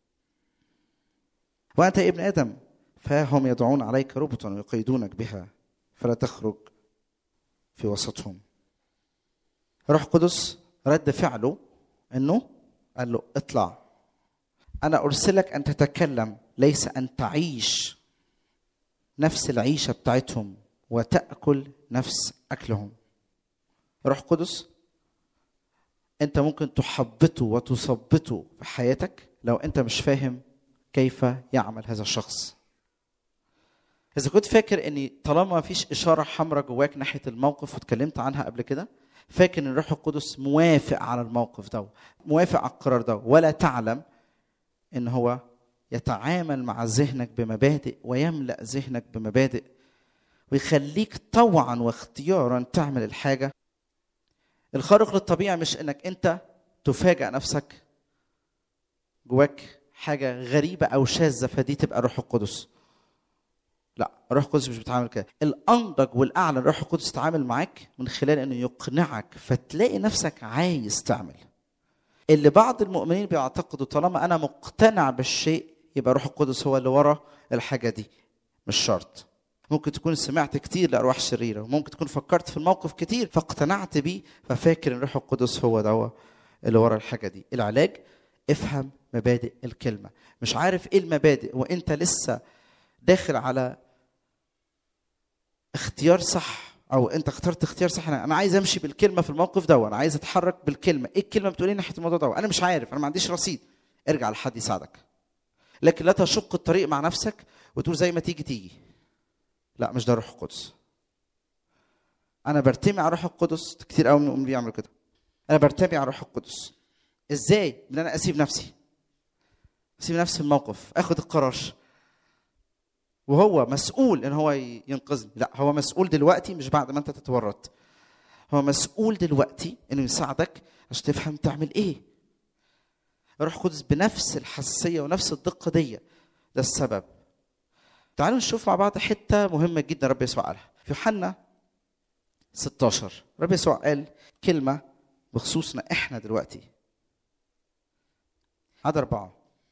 وانت يا ابن ادم فهم يضعون عليك ربطا ويقيدونك بها فلا تخرج في وسطهم روح قدس رد فعله انه قال له اطلع انا ارسلك ان تتكلم ليس ان تعيش نفس العيشه بتاعتهم وتاكل نفس اكلهم روح قدس انت ممكن تحبطه وتثبطه في حياتك لو انت مش فاهم كيف يعمل هذا الشخص اذا كنت فاكر ان طالما ما فيش اشاره حمراء جواك ناحيه الموقف واتكلمت عنها قبل كده فاكر ان الروح القدس موافق على الموقف ده موافق على القرار ده ولا تعلم ان هو يتعامل مع ذهنك بمبادئ ويملا ذهنك بمبادئ ويخليك طوعا واختيارا تعمل الحاجه الخارق للطبيعه مش انك انت تفاجئ نفسك جواك حاجه غريبه او شاذه فدي تبقى روح القدس لا الروح القدس مش بيتعامل كده الانضج والاعلى الروح القدس يتعامل معاك من خلال انه يقنعك فتلاقي نفسك عايز تعمل اللي بعض المؤمنين بيعتقدوا طالما انا مقتنع بالشيء يبقى روح القدس هو اللي ورا الحاجه دي مش شرط ممكن تكون سمعت كتير لارواح شريره وممكن تكون فكرت في الموقف كتير فاقتنعت بيه ففاكر ان روح القدس هو ده اللي ورا الحاجه دي العلاج افهم مبادئ الكلمه مش عارف ايه المبادئ وانت لسه داخل على اختيار صح او انت اخترت اختيار صح انا انا عايز امشي بالكلمه في الموقف ده انا عايز اتحرك بالكلمه ايه الكلمه بتقول ايه ناحيه الموضوع ده انا مش عارف انا ما عنديش رصيد ارجع لحد يساعدك لكن لا تشق الطريق مع نفسك وتقول زي ما تيجي تيجي لا مش ده روح القدس انا برتمي على روح القدس كتير قوي من المؤمنين بيعملوا كده انا برتمي على روح القدس ازاي ان انا اسيب نفسي اسيب نفسي في الموقف اخد القرار وهو مسؤول ان هو ينقذني لا هو مسؤول دلوقتي مش بعد ما انت تتورط هو مسؤول دلوقتي انه يساعدك عشان تفهم تعمل ايه روح القدس بنفس الحساسيه ونفس الدقه دي ده السبب تعالوا نشوف مع بعض حته مهمه جدا رب يسوع قالها في يوحنا 16 رب يسوع قال كلمه بخصوصنا احنا دلوقتي عدد أربعة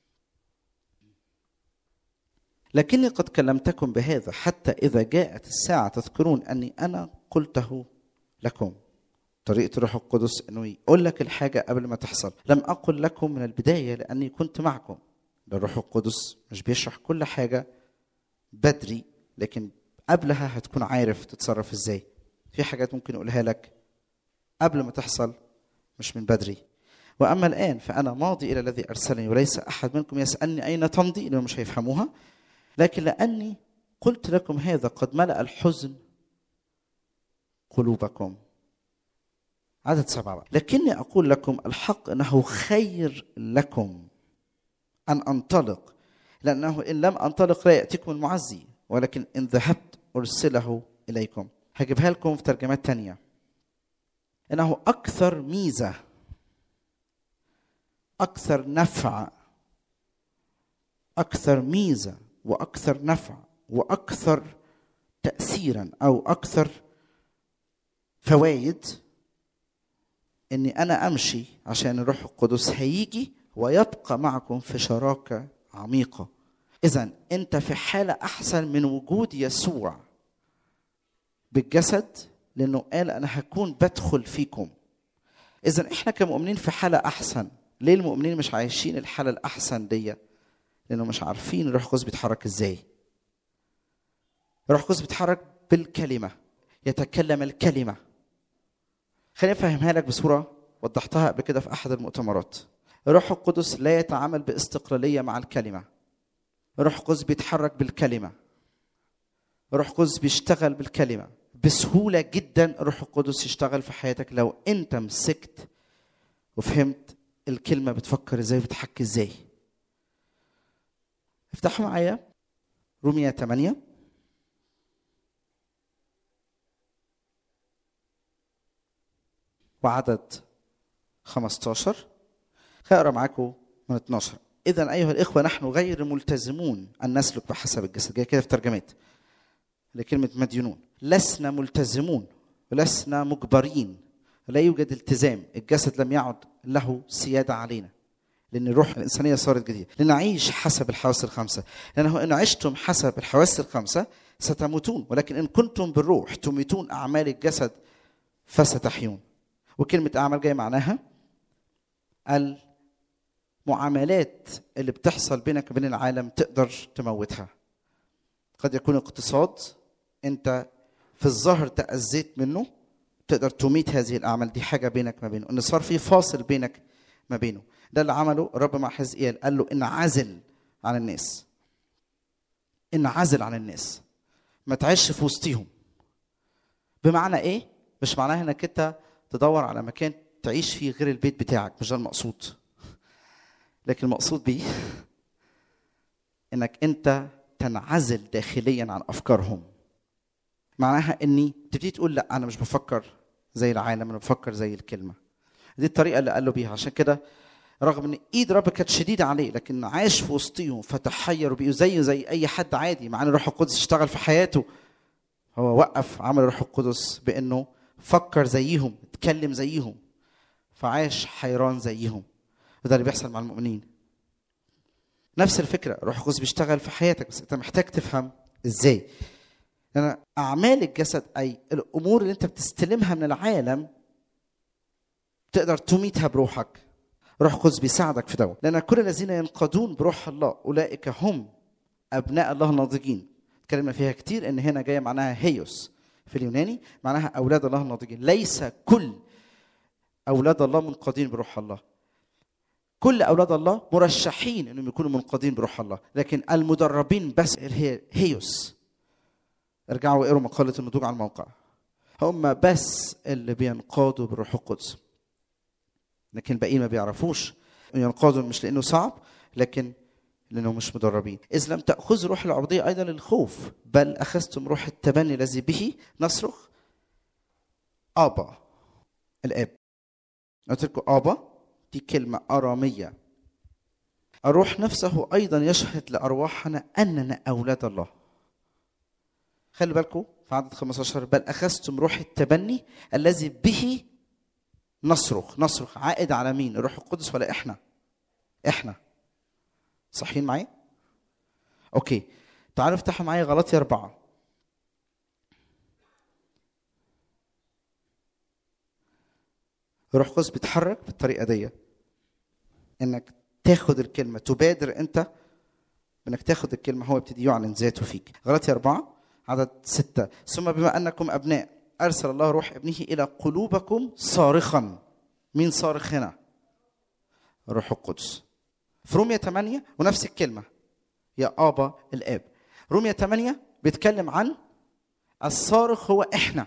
لكني قد كلمتكم بهذا حتى إذا جاءت الساعة تذكرون أني أنا قلته لكم طريقة الروح القدس أنه يقول لك الحاجة قبل ما تحصل لم أقل لكم من البداية لأني كنت معكم ده الروح القدس مش بيشرح كل حاجة بدري لكن قبلها هتكون عارف تتصرف ازاي في حاجات ممكن يقولها لك قبل ما تحصل مش من بدري واما الان فانا ماضي الى الذي ارسلني وليس احد منكم يسالني اين تمضي لانهم مش هيفهموها لكن لاني قلت لكم هذا قد ملا الحزن قلوبكم عدد سبعة بقى. لكني أقول لكم الحق أنه خير لكم أن أنطلق لأنه إن لم أنطلق لا يأتيكم المعزي ولكن إن ذهبت أرسله إليكم هجيبها لكم في ترجمات تانية إنه أكثر ميزة أكثر نفع أكثر ميزة وأكثر نفع وأكثر تأثيرا أو أكثر فوائد إني أنا أمشي عشان الروح القدس هيجي ويبقى معكم في شراكة عميقة إذا أنت في حالة أحسن من وجود يسوع بالجسد لأنه قال أنا هكون بدخل فيكم إذا إحنا كمؤمنين في حالة أحسن ليه المؤمنين مش عايشين الحالة الأحسن دي لأنه مش عارفين الروح القدس بيتحرك إزاي الروح القدس بيتحرك بالكلمة يتكلم الكلمة خليني أفهمها لك بصورة وضحتها قبل كده في أحد المؤتمرات الروح القدس لا يتعامل باستقلالية مع الكلمة الروح القدس بيتحرك بالكلمة الروح القدس بيشتغل بالكلمة بسهولة جدا الروح القدس يشتغل في حياتك لو أنت مسكت وفهمت الكلمة بتفكر ازاي بتحكي ازاي افتحوا معايا رومية 8 وعدد 15 هقرا معاكم من 12 اذا ايها الاخوه نحن غير ملتزمون ان نسلك بحسب الجسد جاي كده في ترجمات لكلمه مدينون لسنا ملتزمون ولسنا مجبرين لا يوجد التزام الجسد لم يعد له سيادة علينا لأن الروح الإنسانية صارت جديدة لنعيش حسب الحواس الخمسة لأنه إن عشتم حسب الحواس الخمسة ستموتون ولكن إن كنتم بالروح تميتون أعمال الجسد فستحيون وكلمة أعمال جاية معناها معاملات اللي بتحصل بينك وبين العالم تقدر تموتها قد يكون اقتصاد انت في الظاهر تأذيت منه تقدر تميت هذه الاعمال دي حاجه بينك ما بينه ان صار في فاصل بينك ما بينه ده اللي عمله الرب مع حزقيال قال له انعزل عن الناس انعزل عن الناس ما تعيش في وسطهم بمعنى ايه مش معناها انك انت تدور على مكان تعيش فيه غير البيت بتاعك مش ده المقصود لكن المقصود بيه انك انت تنعزل داخليا عن افكارهم معناها اني تبتدي تقول لا انا مش بفكر زي العالم انا بفكر زي الكلمه دي الطريقه اللي قال له بيها عشان كده رغم ان ايد رب كانت شديده عليه لكن عاش في وسطهم فتحير وبقوا زيه زي اي حد عادي مع ان الروح القدس اشتغل في حياته هو وقف عمل الروح القدس بانه فكر زيهم اتكلم زيهم فعاش حيران زيهم وده اللي بيحصل مع المؤمنين نفس الفكره الروح القدس بيشتغل في حياتك بس انت محتاج تفهم ازاي لان اعمال الجسد اي الامور اللي انت بتستلمها من العالم تقدر تميتها بروحك روح القدس بيساعدك في دوت لان كل الذين ينقضون بروح الله اولئك هم ابناء الله الناضجين اتكلمنا فيها كتير ان هنا جايه معناها هيوس في اليوناني معناها اولاد الله الناضجين ليس كل اولاد الله منقضين بروح الله كل اولاد الله مرشحين انهم يكونوا منقضين بروح الله لكن المدربين بس هي هيوس ارجعوا اقروا مقاله النضوج على الموقع هم بس اللي بينقادوا بالروح القدس لكن الباقيين ما بيعرفوش ينقادوا مش لانه صعب لكن لانهم مش مدربين اذ لم تاخذوا روح العبوديه ايضا الخوف بل اخذتم روح التبني الذي به نصرخ ابا الاب قلت لكم ابا دي كلمه اراميه الروح نفسه ايضا يشهد لارواحنا اننا اولاد الله خلي بالكم في عدد 15 بل اخذتم روح التبني الذي به نصرخ نصرخ عائد على مين الروح القدس ولا احنا احنا صحيين معايا اوكي تعالوا افتحوا معايا غلطي أربعة الروح القدس بيتحرك بالطريقة دي انك تاخد الكلمة تبادر انت انك تاخد الكلمة هو يبتدي يعلن ذاته فيك غلطي أربعة عدد ستة ثم بما أنكم أبناء أرسل الله روح ابنه إلى قلوبكم صارخا مين صارخ هنا الروح القدس في رومية 8 ونفس الكلمة يا آبا الآب رومية 8 بيتكلم عن الصارخ هو إحنا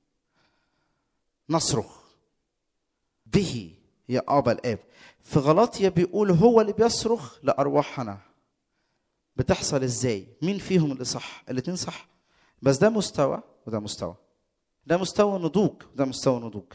نصرخ به يا آبا الآب في غلطية بيقول هو اللي بيصرخ لأرواحنا بتحصل ازاي مين فيهم اللي صح الاتنين صح بس ده مستوى وده مستوى ده مستوى نضوج وده مستوى نضوج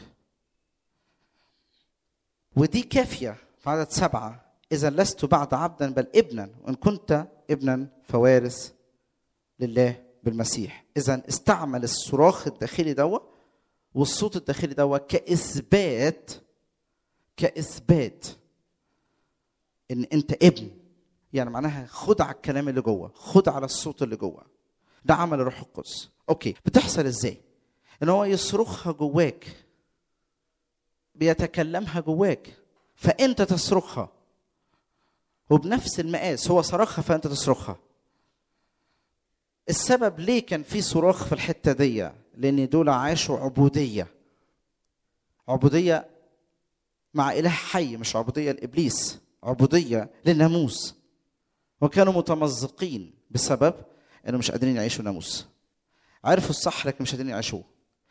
ودي كافية في عدد سبعة إذا لست بعد عبدا بل ابنا وإن كنت ابنا فوارث لله بالمسيح إذا استعمل الصراخ الداخلي دوا والصوت الداخلي دوا كإثبات كإثبات إن أنت ابن يعني معناها خد على الكلام اللي جوه خد على الصوت اللي جوه ده عمل الروح القدس اوكي بتحصل ازاي ان هو يصرخها جواك بيتكلمها جواك فانت تصرخها وبنفس المقاس هو صرخها فانت تصرخها السبب ليه كان في صراخ في الحته دي لان دول عاشوا عبوديه عبوديه مع اله حي مش عبوديه لابليس عبوديه للناموس وكانوا متمزقين بسبب انهم مش قادرين يعيشوا ناموس عرفوا الصح لكن مش قادرين يعيشوه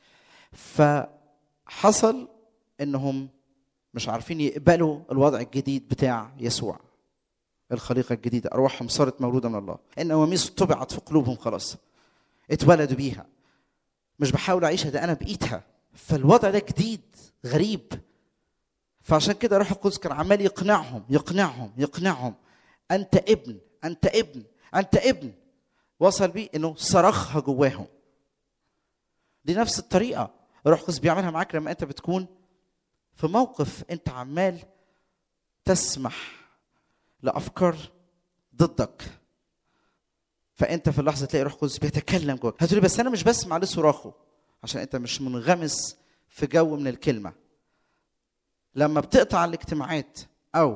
فحصل انهم مش عارفين يقبلوا الوضع الجديد بتاع يسوع الخليقة الجديدة أرواحهم صارت مولودة من الله إن أواميس طبعت في قلوبهم خلاص اتولدوا بيها مش بحاول أعيشها ده أنا بقيتها فالوضع ده جديد غريب فعشان كده روح القدس كان عمال يقنعهم يقنعهم يقنعهم انت ابن انت ابن انت ابن وصل بيه انه صرخها جواهم دي نفس الطريقه الروح القدس بيعملها معاك لما انت بتكون في موقف انت عمال تسمح لافكار ضدك فانت في اللحظه تلاقي الروح القدس بيتكلم جواك هتقولي بس انا مش بسمع ليه صراخه عشان انت مش منغمس في جو من الكلمه لما بتقطع الاجتماعات او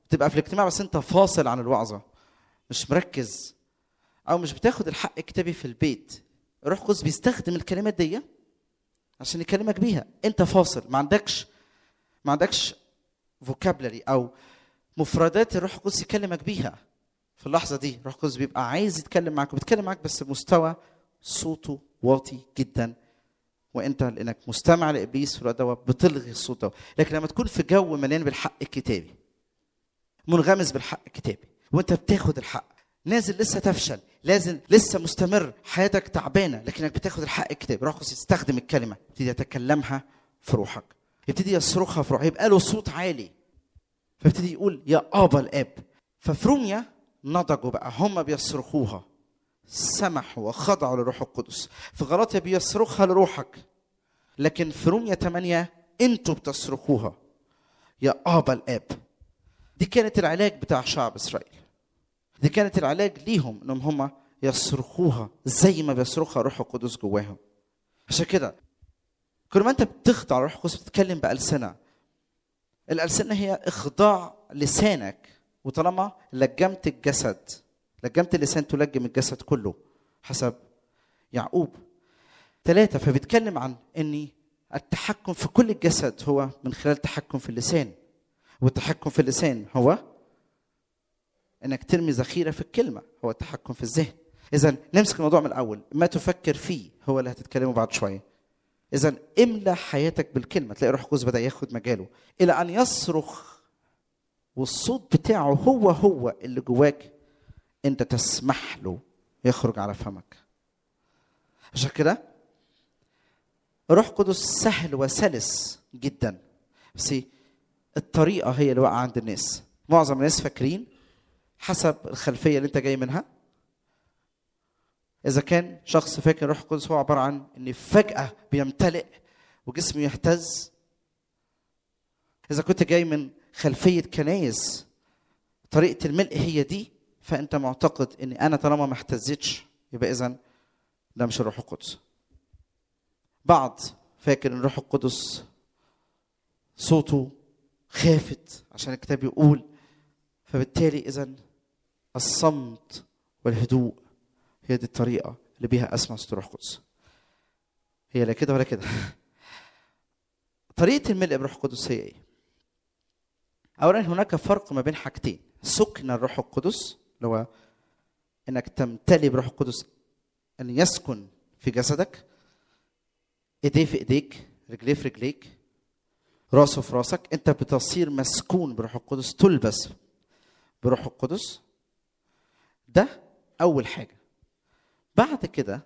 تبقى في الاجتماع بس انت فاصل عن الوعظه مش مركز او مش بتاخد الحق الكتابي في البيت الروح القدس بيستخدم الكلمات دي عشان يكلمك بيها انت فاصل ما عندكش ما عندكش فوكابلري او مفردات الروح القدس يكلمك بيها في اللحظه دي الروح القدس بيبقى عايز يتكلم معاك وبيتكلم معاك بس بمستوى صوته واطي جدا وانت لانك مستمع لابليس في الوقت ده بتلغي الصوت ده لكن لما تكون في جو مليان بالحق الكتابي منغمس بالحق الكتابي وانت بتاخد الحق نازل لسه تفشل لازم لسه مستمر حياتك تعبانه لكنك بتاخد الحق الكتابي روح القدس يستخدم الكلمه يبتدي يتكلمها في روحك يبتدي يصرخها في روحك يبقى له صوت عالي فيبتدي يقول يا ابا الاب ففي روميا نضجوا بقى هم بيصرخوها سمحوا وخضعوا للروح القدس في غلطيا بيصرخها لروحك لكن في روميا 8 انتوا بتصرخوها يا ابا الاب دي كانت العلاج بتاع شعب اسرائيل دي كانت العلاج ليهم انهم هم يصرخوها زي ما بيصرخها الروح القدس جواهم عشان كده كل ما انت بتخضع الروح القدس بتتكلم بألسنة الألسنة هي إخضاع لسانك وطالما لجمت الجسد لجمت اللسان تلجم الجسد كله حسب يعقوب ثلاثة فبيتكلم عن أن التحكم في كل الجسد هو من خلال التحكم في اللسان والتحكم في اللسان هو انك ترمي ذخيره في الكلمه هو التحكم في الذهن اذا نمسك الموضوع من الاول ما تفكر فيه هو اللي هتتكلمه بعد شويه اذا املى حياتك بالكلمه تلاقي روح القدس بدا ياخد مجاله الى ان يصرخ والصوت بتاعه هو هو اللي جواك انت تسمح له يخرج على فمك عشان كده روح قدس سهل وسلس جدا بس الطريقه هي اللي واقعه عند الناس معظم الناس فاكرين حسب الخلفيه اللي انت جاي منها اذا كان شخص فاكر روح القدس هو عباره عن ان فجاه بيمتلئ وجسمه يهتز اذا كنت جاي من خلفيه كنايس طريقه الملء هي دي فانت معتقد ان انا طالما ما اهتزتش يبقى اذا ده مش الروح القدس بعض فاكر ان الروح القدس صوته خافت عشان الكتاب يقول فبالتالي اذا الصمت والهدوء هي دي الطريقه اللي بيها اسمع صوت الروح القدس هي لا كده ولا كده طريقه الملء بروح القدس هي ايه اولا هناك فرق ما بين حاجتين سكن الروح القدس اللي هو انك تمتلي بروح القدس ان يسكن في جسدك ايديه في ايديك رجليه في رجليك راسه في راسك انت بتصير مسكون بروح القدس تلبس بروح القدس ده اول حاجه بعد كده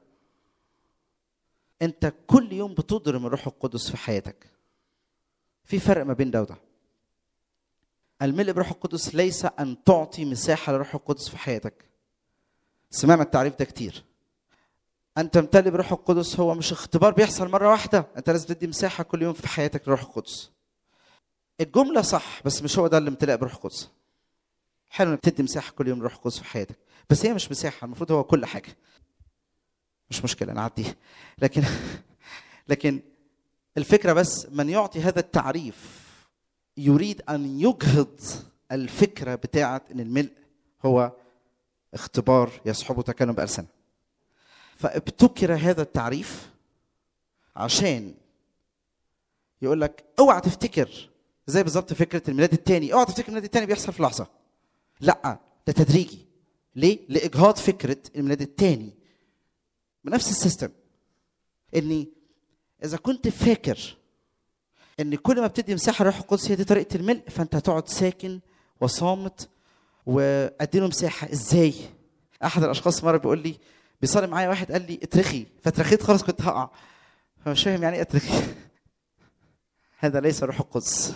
انت كل يوم بتضرم الروح القدس في حياتك في فرق ما بين ده وده الملء بروح القدس ليس ان تعطي مساحه لروح القدس في حياتك سمعنا التعريف ده كتير ان تمتلئ بروح القدس هو مش اختبار بيحصل مره واحده انت لازم تدي مساحه كل يوم في حياتك لروح القدس الجمله صح بس مش هو ده الامتلاء بروح القدس حلو انك تدي مساحه كل يوم لروح القدس في حياتك بس هي مش مساحه المفروض هو كل حاجه مش مشكله نعديها لكن لكن الفكره بس من يعطي هذا التعريف يريد ان يجهض الفكره بتاعه ان الملء هو اختبار يصحبه تكلم بألسنة فابتكر هذا التعريف عشان يقول لك اوعى تفتكر زي بالظبط فكره الميلاد الثاني اوعى تفتكر الميلاد الثاني بيحصل في لحظه لا ده تدريجي ليه لاجهاض فكره الميلاد الثاني بنفس السيستم اني اذا كنت فاكر ان كل ما بتدي مساحه للروح القدس هي دي طريقه الملء فانت هتقعد ساكن وصامت واديله مساحه ازاي احد الاشخاص مره بيقول لي بيصلي معايا واحد قال لي اترخي فاترخيت خلاص كنت هقع فمش فاهم يعني ايه اترخي هذا ليس روح القدس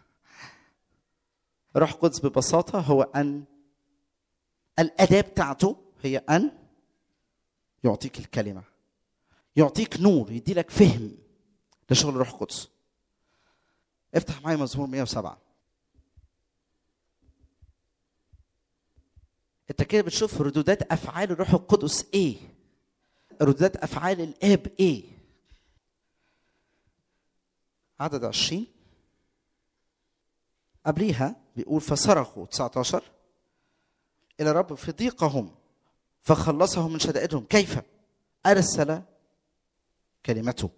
روح القدس ببساطه هو ان الاداه بتاعته هي ان يعطيك الكلمه يعطيك نور يدي لك فهم لشغل الروح القدس افتح معايا مزمور 107 انت كده بتشوف ردودات افعال الروح القدس ايه ردودات افعال الاب ايه عدد عشرين قبليها بيقول فصرخوا 19 الى رب في ضيقهم فخلصهم من شدائدهم كيف ارسل كلمته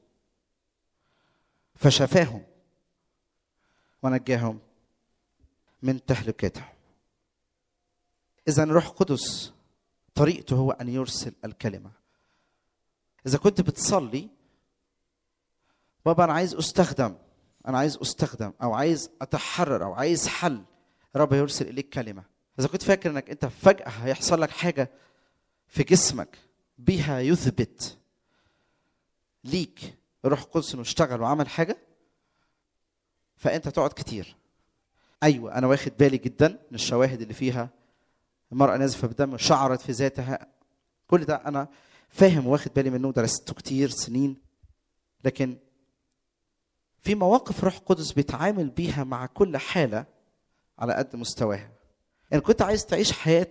فشفاهم ونجاهم من تهلكتهم اذا الروح القدس طريقته هو ان يرسل الكلمه اذا كنت بتصلي بابا انا عايز استخدم انا عايز استخدم او عايز اتحرر او عايز حل رب يرسل اليك كلمه اذا كنت فاكر انك انت فجاه هيحصل لك حاجه في جسمك بيها يثبت ليك الروح القدس انه اشتغل وعمل حاجه فانت تقعد كتير ايوه انا واخد بالي جدا من الشواهد اللي فيها المراه نازفه بدم شعرت في ذاتها كل ده انا فاهم واخد بالي منه درسته كتير سنين لكن في مواقف روح قدس بيتعامل بيها مع كل حالة على قد مستواها يعني كنت عايز تعيش حياة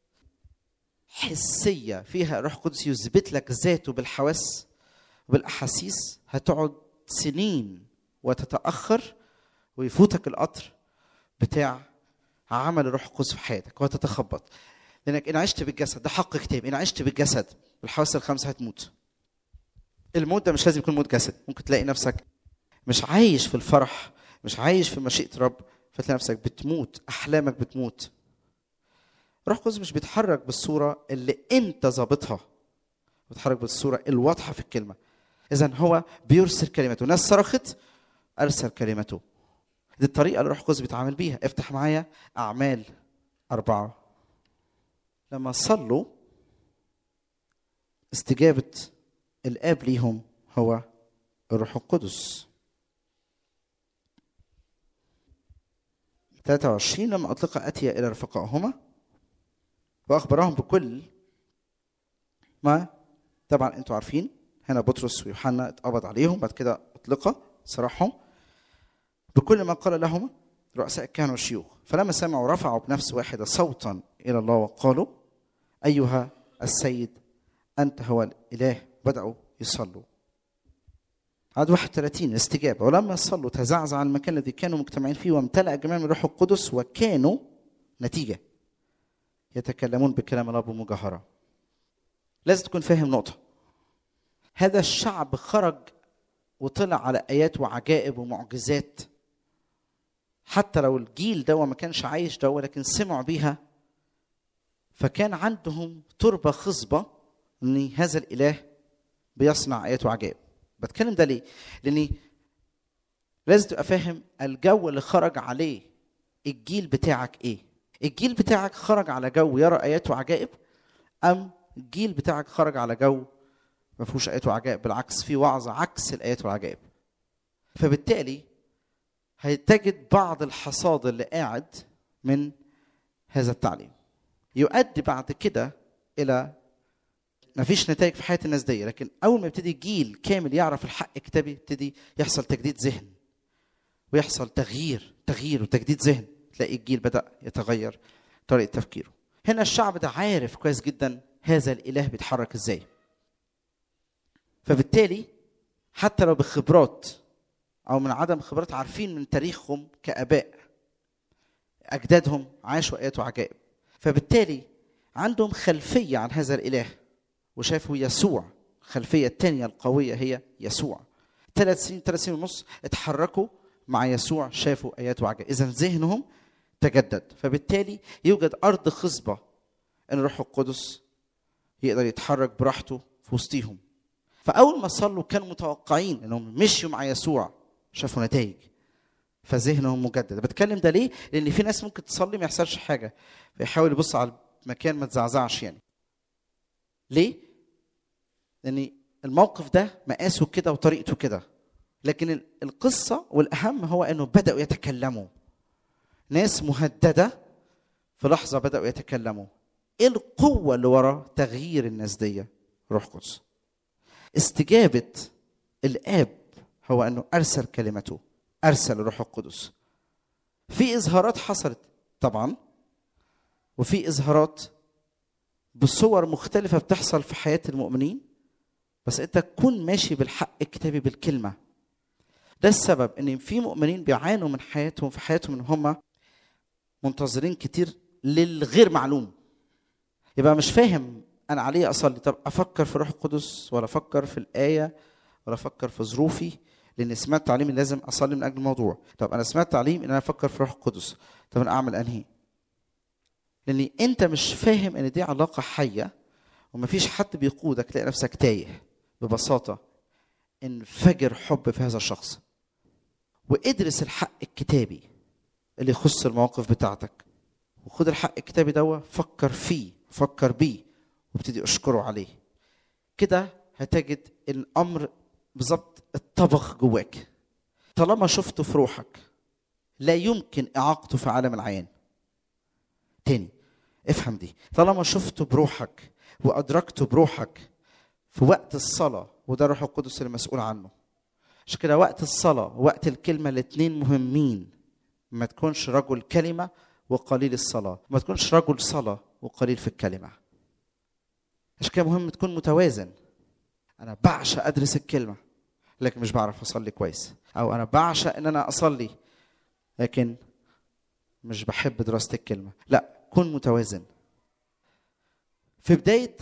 حسية فيها روح قدس يثبت لك ذاته بالحواس وبالأحاسيس هتقعد سنين وتتأخر ويفوتك القطر بتاع عمل الروح القدس في حياتك وهتتخبط لانك ان عشت بالجسد ده حق كتاب ان عشت بالجسد بالحواس الخمسه هتموت الموت ده مش لازم يكون موت جسد ممكن تلاقي نفسك مش عايش في الفرح مش عايش في مشيئه رب فتلاقي نفسك بتموت احلامك بتموت روح القدس مش بيتحرك بالصوره اللي انت ظابطها بيتحرك بالصوره الواضحه في الكلمه اذا هو بيرسل كلمته ناس صرخت ارسل كلمته دي الطريقه اللي روح القدس بيتعامل بيها افتح معايا اعمال اربعه لما صلوا استجابه الاب ليهم هو الروح القدس 23 لما أطلق أتي إلى رفقائهما وأخبرهم بكل ما طبعا أنتوا عارفين هنا بطرس ويوحنا اتقبض عليهم بعد كده أطلق سراحهم بكل ما قال لهما رؤساء الكهنة والشيوخ فلما سمعوا رفعوا بنفس واحدة صوتا إلى الله وقالوا أيها السيد أنت هو الإله بدأوا يصلوا عدد 31 استجابة ولما صلوا تزعزع المكان الذي كانوا مجتمعين فيه وامتلأ الجميع من الروح القدس وكانوا نتيجة يتكلمون بكلام الله بمجاهرة لازم تكون فاهم نقطة هذا الشعب خرج وطلع على آيات وعجائب ومعجزات حتى لو الجيل ده ما كانش عايش ده لكن سمعوا بيها فكان عندهم تربة خصبة ان هذا الاله بيصنع ايات وعجائب بتكلم ده ليه لاني لازم تبقى فاهم الجو اللي خرج عليه الجيل بتاعك ايه الجيل بتاعك خرج على جو يرى ايات وعجائب ام الجيل بتاعك خرج على جو ما فيهوش ايات وعجائب بالعكس في وعظ عكس الايات والعجائب فبالتالي هتجد بعض الحصاد اللي قاعد من هذا التعليم يؤدي بعد كده الى ما فيش نتائج في حياه الناس دي لكن اول ما يبتدي جيل كامل يعرف الحق الكتابي يبتدي يحصل تجديد ذهن ويحصل تغيير تغيير وتجديد ذهن تلاقي الجيل بدا يتغير طريقه تفكيره هنا الشعب ده عارف كويس جدا هذا الاله بيتحرك ازاي فبالتالي حتى لو بخبرات او من عدم خبرات عارفين من تاريخهم كاباء اجدادهم عاشوا ايات وعجائب فبالتالي عندهم خلفيه عن هذا الاله وشافوا يسوع الخلفيه الثانيه القويه هي يسوع ثلاث سنين ثلاث سنين ونص اتحركوا مع يسوع شافوا ايات وعجائب اذا ذهنهم تجدد فبالتالي يوجد ارض خصبه ان الروح القدس يقدر يتحرك براحته في وسطيهم فاول ما صلوا كانوا متوقعين انهم مشيوا مع يسوع شافوا نتائج فذهنهم مجدد بتكلم ده ليه لان في ناس ممكن تصلي ما يحصلش حاجه فيحاول يبص على المكان ما تزعزعش يعني ليه لان الموقف ده مقاسه كده وطريقته كده لكن القصه والاهم هو انه بداوا يتكلموا ناس مهدده في لحظه بداوا يتكلموا ايه القوه اللي ورا تغيير الناس دي روح قدس استجابه الاب هو انه ارسل كلمته ارسل الروح القدس في اظهارات حصلت طبعا وفي اظهارات بصور مختلفة بتحصل في حياة المؤمنين بس انت تكون ماشي بالحق الكتابي بالكلمة ده السبب ان في مؤمنين بيعانوا من حياتهم في حياتهم ان هم منتظرين كتير للغير معلوم يبقى مش فاهم انا عليه اصلي طب افكر في روح القدس ولا افكر في الايه ولا افكر في ظروفي لان سمعت تعليم إن لازم اصلي من اجل الموضوع طب انا سمعت تعليم ان انا افكر في روح القدس طب انا اعمل انهي لان انت مش فاهم ان دي علاقه حيه ومفيش حد بيقودك تلاقي نفسك تايه ببساطه انفجر حب في هذا الشخص وادرس الحق الكتابي اللي يخص المواقف بتاعتك وخد الحق الكتابي دوا فكر فيه فكر بيه وابتدي اشكره عليه كده هتجد الامر بالظبط اتطبخ جواك طالما شفته في روحك لا يمكن اعاقته في عالم العيان تاني افهم دي طالما شفته بروحك وادركته بروحك في وقت الصلاه وده الروح القدس اللي مسؤول عنه عشان كده وقت الصلاه ووقت الكلمه الاثنين مهمين ما تكونش رجل كلمه وقليل الصلاه ما تكونش رجل صلاه وقليل في الكلمه عشان كده مهم تكون متوازن انا بعشق ادرس الكلمه لكن مش بعرف اصلي كويس او انا بعشق ان انا اصلي لكن مش بحب دراسه الكلمه لا كن متوازن في بدايه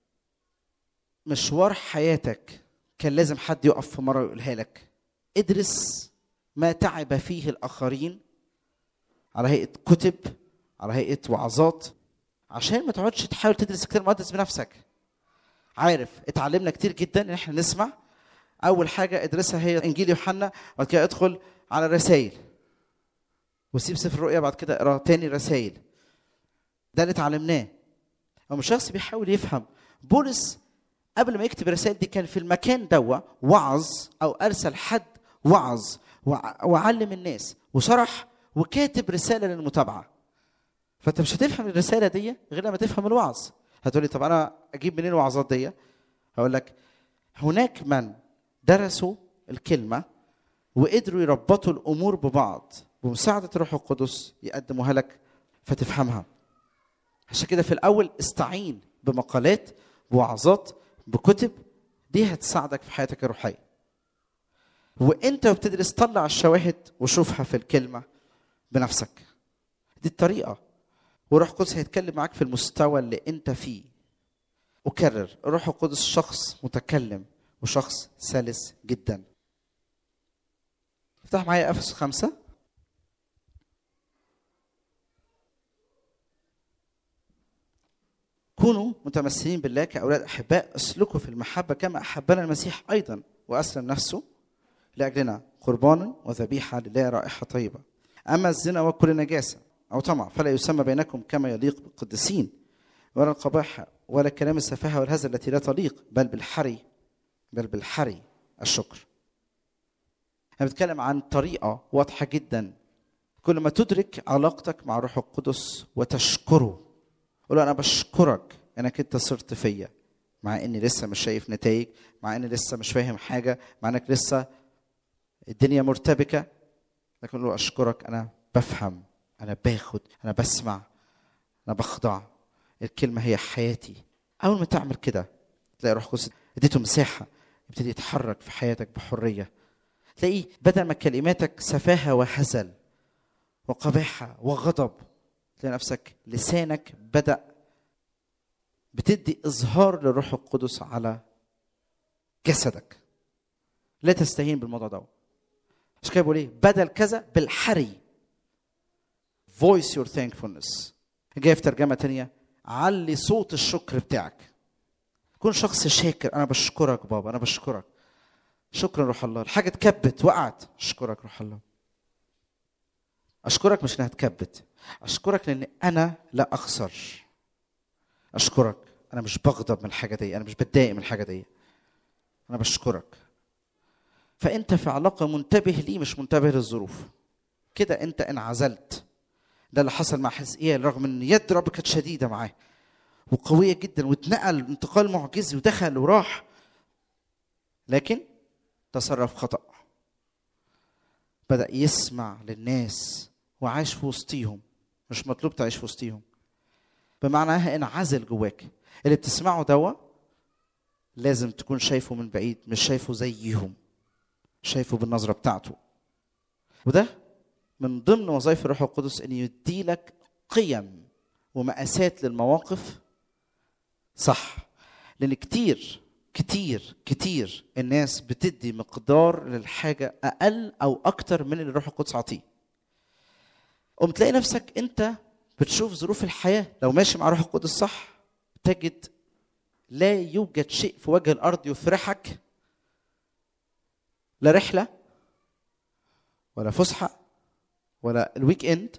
مشوار حياتك كان لازم حد يقف في مره ويقولها لك ادرس ما تعب فيه الاخرين على هيئه كتب على هيئه وعظات عشان ما تقعدش تحاول تدرس الكتاب المقدس بنفسك عارف اتعلمنا كتير جدا ان احنا نسمع اول حاجه ادرسها هي انجيل يوحنا وبعد كده ادخل على الرسائل وسيب سفر الرؤيا بعد كده اقرا تاني رسائل ده اللي اتعلمناه هو شخص بيحاول يفهم بولس قبل ما يكتب الرسائل دي كان في المكان دوا وعظ او ارسل حد وعظ وع- وعلم الناس وشرح وكاتب رساله للمتابعه فانت مش هتفهم الرساله دي غير لما تفهم الوعظ هتقولي طب انا اجيب منين الوعظات دي هقول لك هناك من درسوا الكلمه وقدروا يربطوا الامور ببعض بمساعده الروح القدس يقدموها لك فتفهمها عشان كده في الاول استعين بمقالات بوعظات بكتب دي هتساعدك في حياتك الروحيه وانت بتدرس طلع الشواهد وشوفها في الكلمه بنفسك دي الطريقه والروح القدس هيتكلم معاك في المستوى اللي انت فيه اكرر الروح القدس شخص متكلم وشخص سلس جدا افتح معايا افسس خمسة كونوا متمثلين بالله كأولاد أحباء اسلكوا في المحبة كما أحبنا المسيح أيضا وأسلم نفسه لأجلنا قربانا وذبيحة لله رائحة طيبة أما الزنا وكل نجاسة أو طمع فلا يسمى بينكم كما يليق بالقديسين ولا القباحة ولا كلام السفاهة والهزل التي لا تليق بل بالحري بل بالحري الشكر أنا بتكلم عن طريقة واضحة جدا كل ما تدرك علاقتك مع الروح القدس وتشكره قول له أنا بشكرك إنك أنت صرت فيا مع إني لسه مش شايف نتائج مع إني لسه مش فاهم حاجة مع إنك لسه الدنيا مرتبكة لكن له أشكرك أنا بفهم أنا باخد أنا بسمع أنا بخضع الكلمة هي حياتي أول ما تعمل كده تلاقي روح قدس اديته مساحة يبتدي يتحرك في حياتك بحرية تلاقيه بدل ما كلماتك سفاهة وهزل وقباحة وغضب تلاقي نفسك لسانك بدأ بتدي إظهار للروح القدس على جسدك لا تستهين بالموضوع ده عشان كده بقول ايه بدل كذا بالحري voice your thankfulness جاي في ترجمه تانية علي صوت الشكر بتاعك كن شخص شاكر انا بشكرك بابا انا بشكرك شكرا روح الله الحاجه اتكبت وقعت اشكرك روح الله اشكرك مش انها تكبت اشكرك لان انا لا اخسر اشكرك انا مش بغضب من الحاجه دي انا مش بتضايق من الحاجه دي انا بشكرك فانت في علاقه منتبه ليه مش منتبه للظروف كده انت انعزلت ده اللي حصل مع حزقيال رغم ان يد رب كانت شديده معاه وقويه جدا واتنقل انتقال معجزي ودخل وراح لكن تصرف خطا بدا يسمع للناس وعاش في وسطيهم مش مطلوب تعيش في وسطيهم بمعناها انعزل جواك اللي بتسمعه دوا لازم تكون شايفه من بعيد مش شايفه زيهم شايفه بالنظره بتاعته وده من ضمن وظائف الروح القدس ان يديلك قيم ومقاسات للمواقف صح لان كتير كتير كتير الناس بتدي مقدار للحاجه اقل او اكتر من اللي الروح القدس عطيه قوم تلاقي نفسك انت بتشوف ظروف الحياه لو ماشي مع الروح القدس صح تجد لا يوجد شيء في وجه الارض يفرحك لا رحله ولا فسحه ولا الويك اند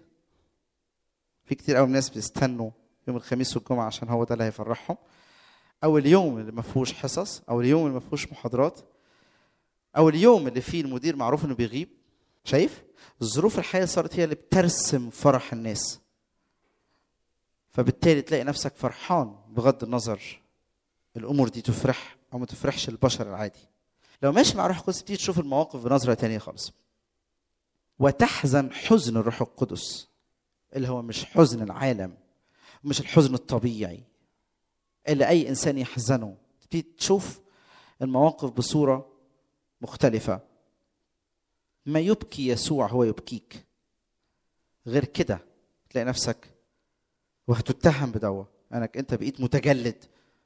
في كتير قوي ناس بيستنوا يوم الخميس والجمعه عشان هو ده اللي هيفرحهم او اليوم اللي ما فيهوش حصص او اليوم اللي ما فيهوش محاضرات او اليوم اللي فيه المدير معروف انه بيغيب شايف الظروف الحياه صارت هي اللي بترسم فرح الناس فبالتالي تلاقي نفسك فرحان بغض النظر الامور دي تفرح او ما تفرحش البشر العادي لو ماشي مع الروح القدس بتيجي تشوف المواقف بنظره تانية خالص وتحزن حزن الروح القدس اللي هو مش حزن العالم مش الحزن الطبيعي اللي اي انسان يحزنه تبتدي تشوف المواقف بصوره مختلفه ما يبكي يسوع هو يبكيك غير كده تلاقي نفسك وهتتهم بدوا انك انت بقيت متجلد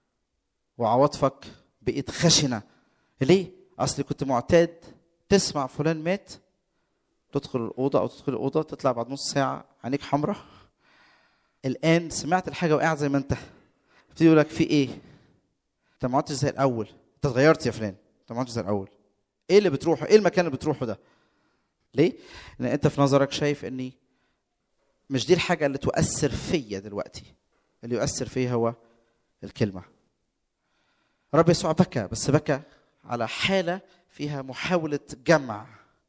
وعواطفك بقيت خشنه ليه اصلي كنت معتاد تسمع فلان مات تدخل الاوضه او تدخل الاوضه تطلع بعد نص ساعه عينيك حمراء الان سمعت الحاجه وقاعد زي ما انت بتيجي يقول لك في ايه انت ما عدتش زي الاول انت اتغيرت يا فلان انت ما عدتش زي الاول ايه اللي بتروحه ايه المكان اللي بتروحه ده ليه لان انت في نظرك شايف اني مش دي الحاجه اللي تؤثر فيا دلوقتي اللي يؤثر فيا هو الكلمه رب يسوع بكى بس بكى على حاله فيها محاوله جمع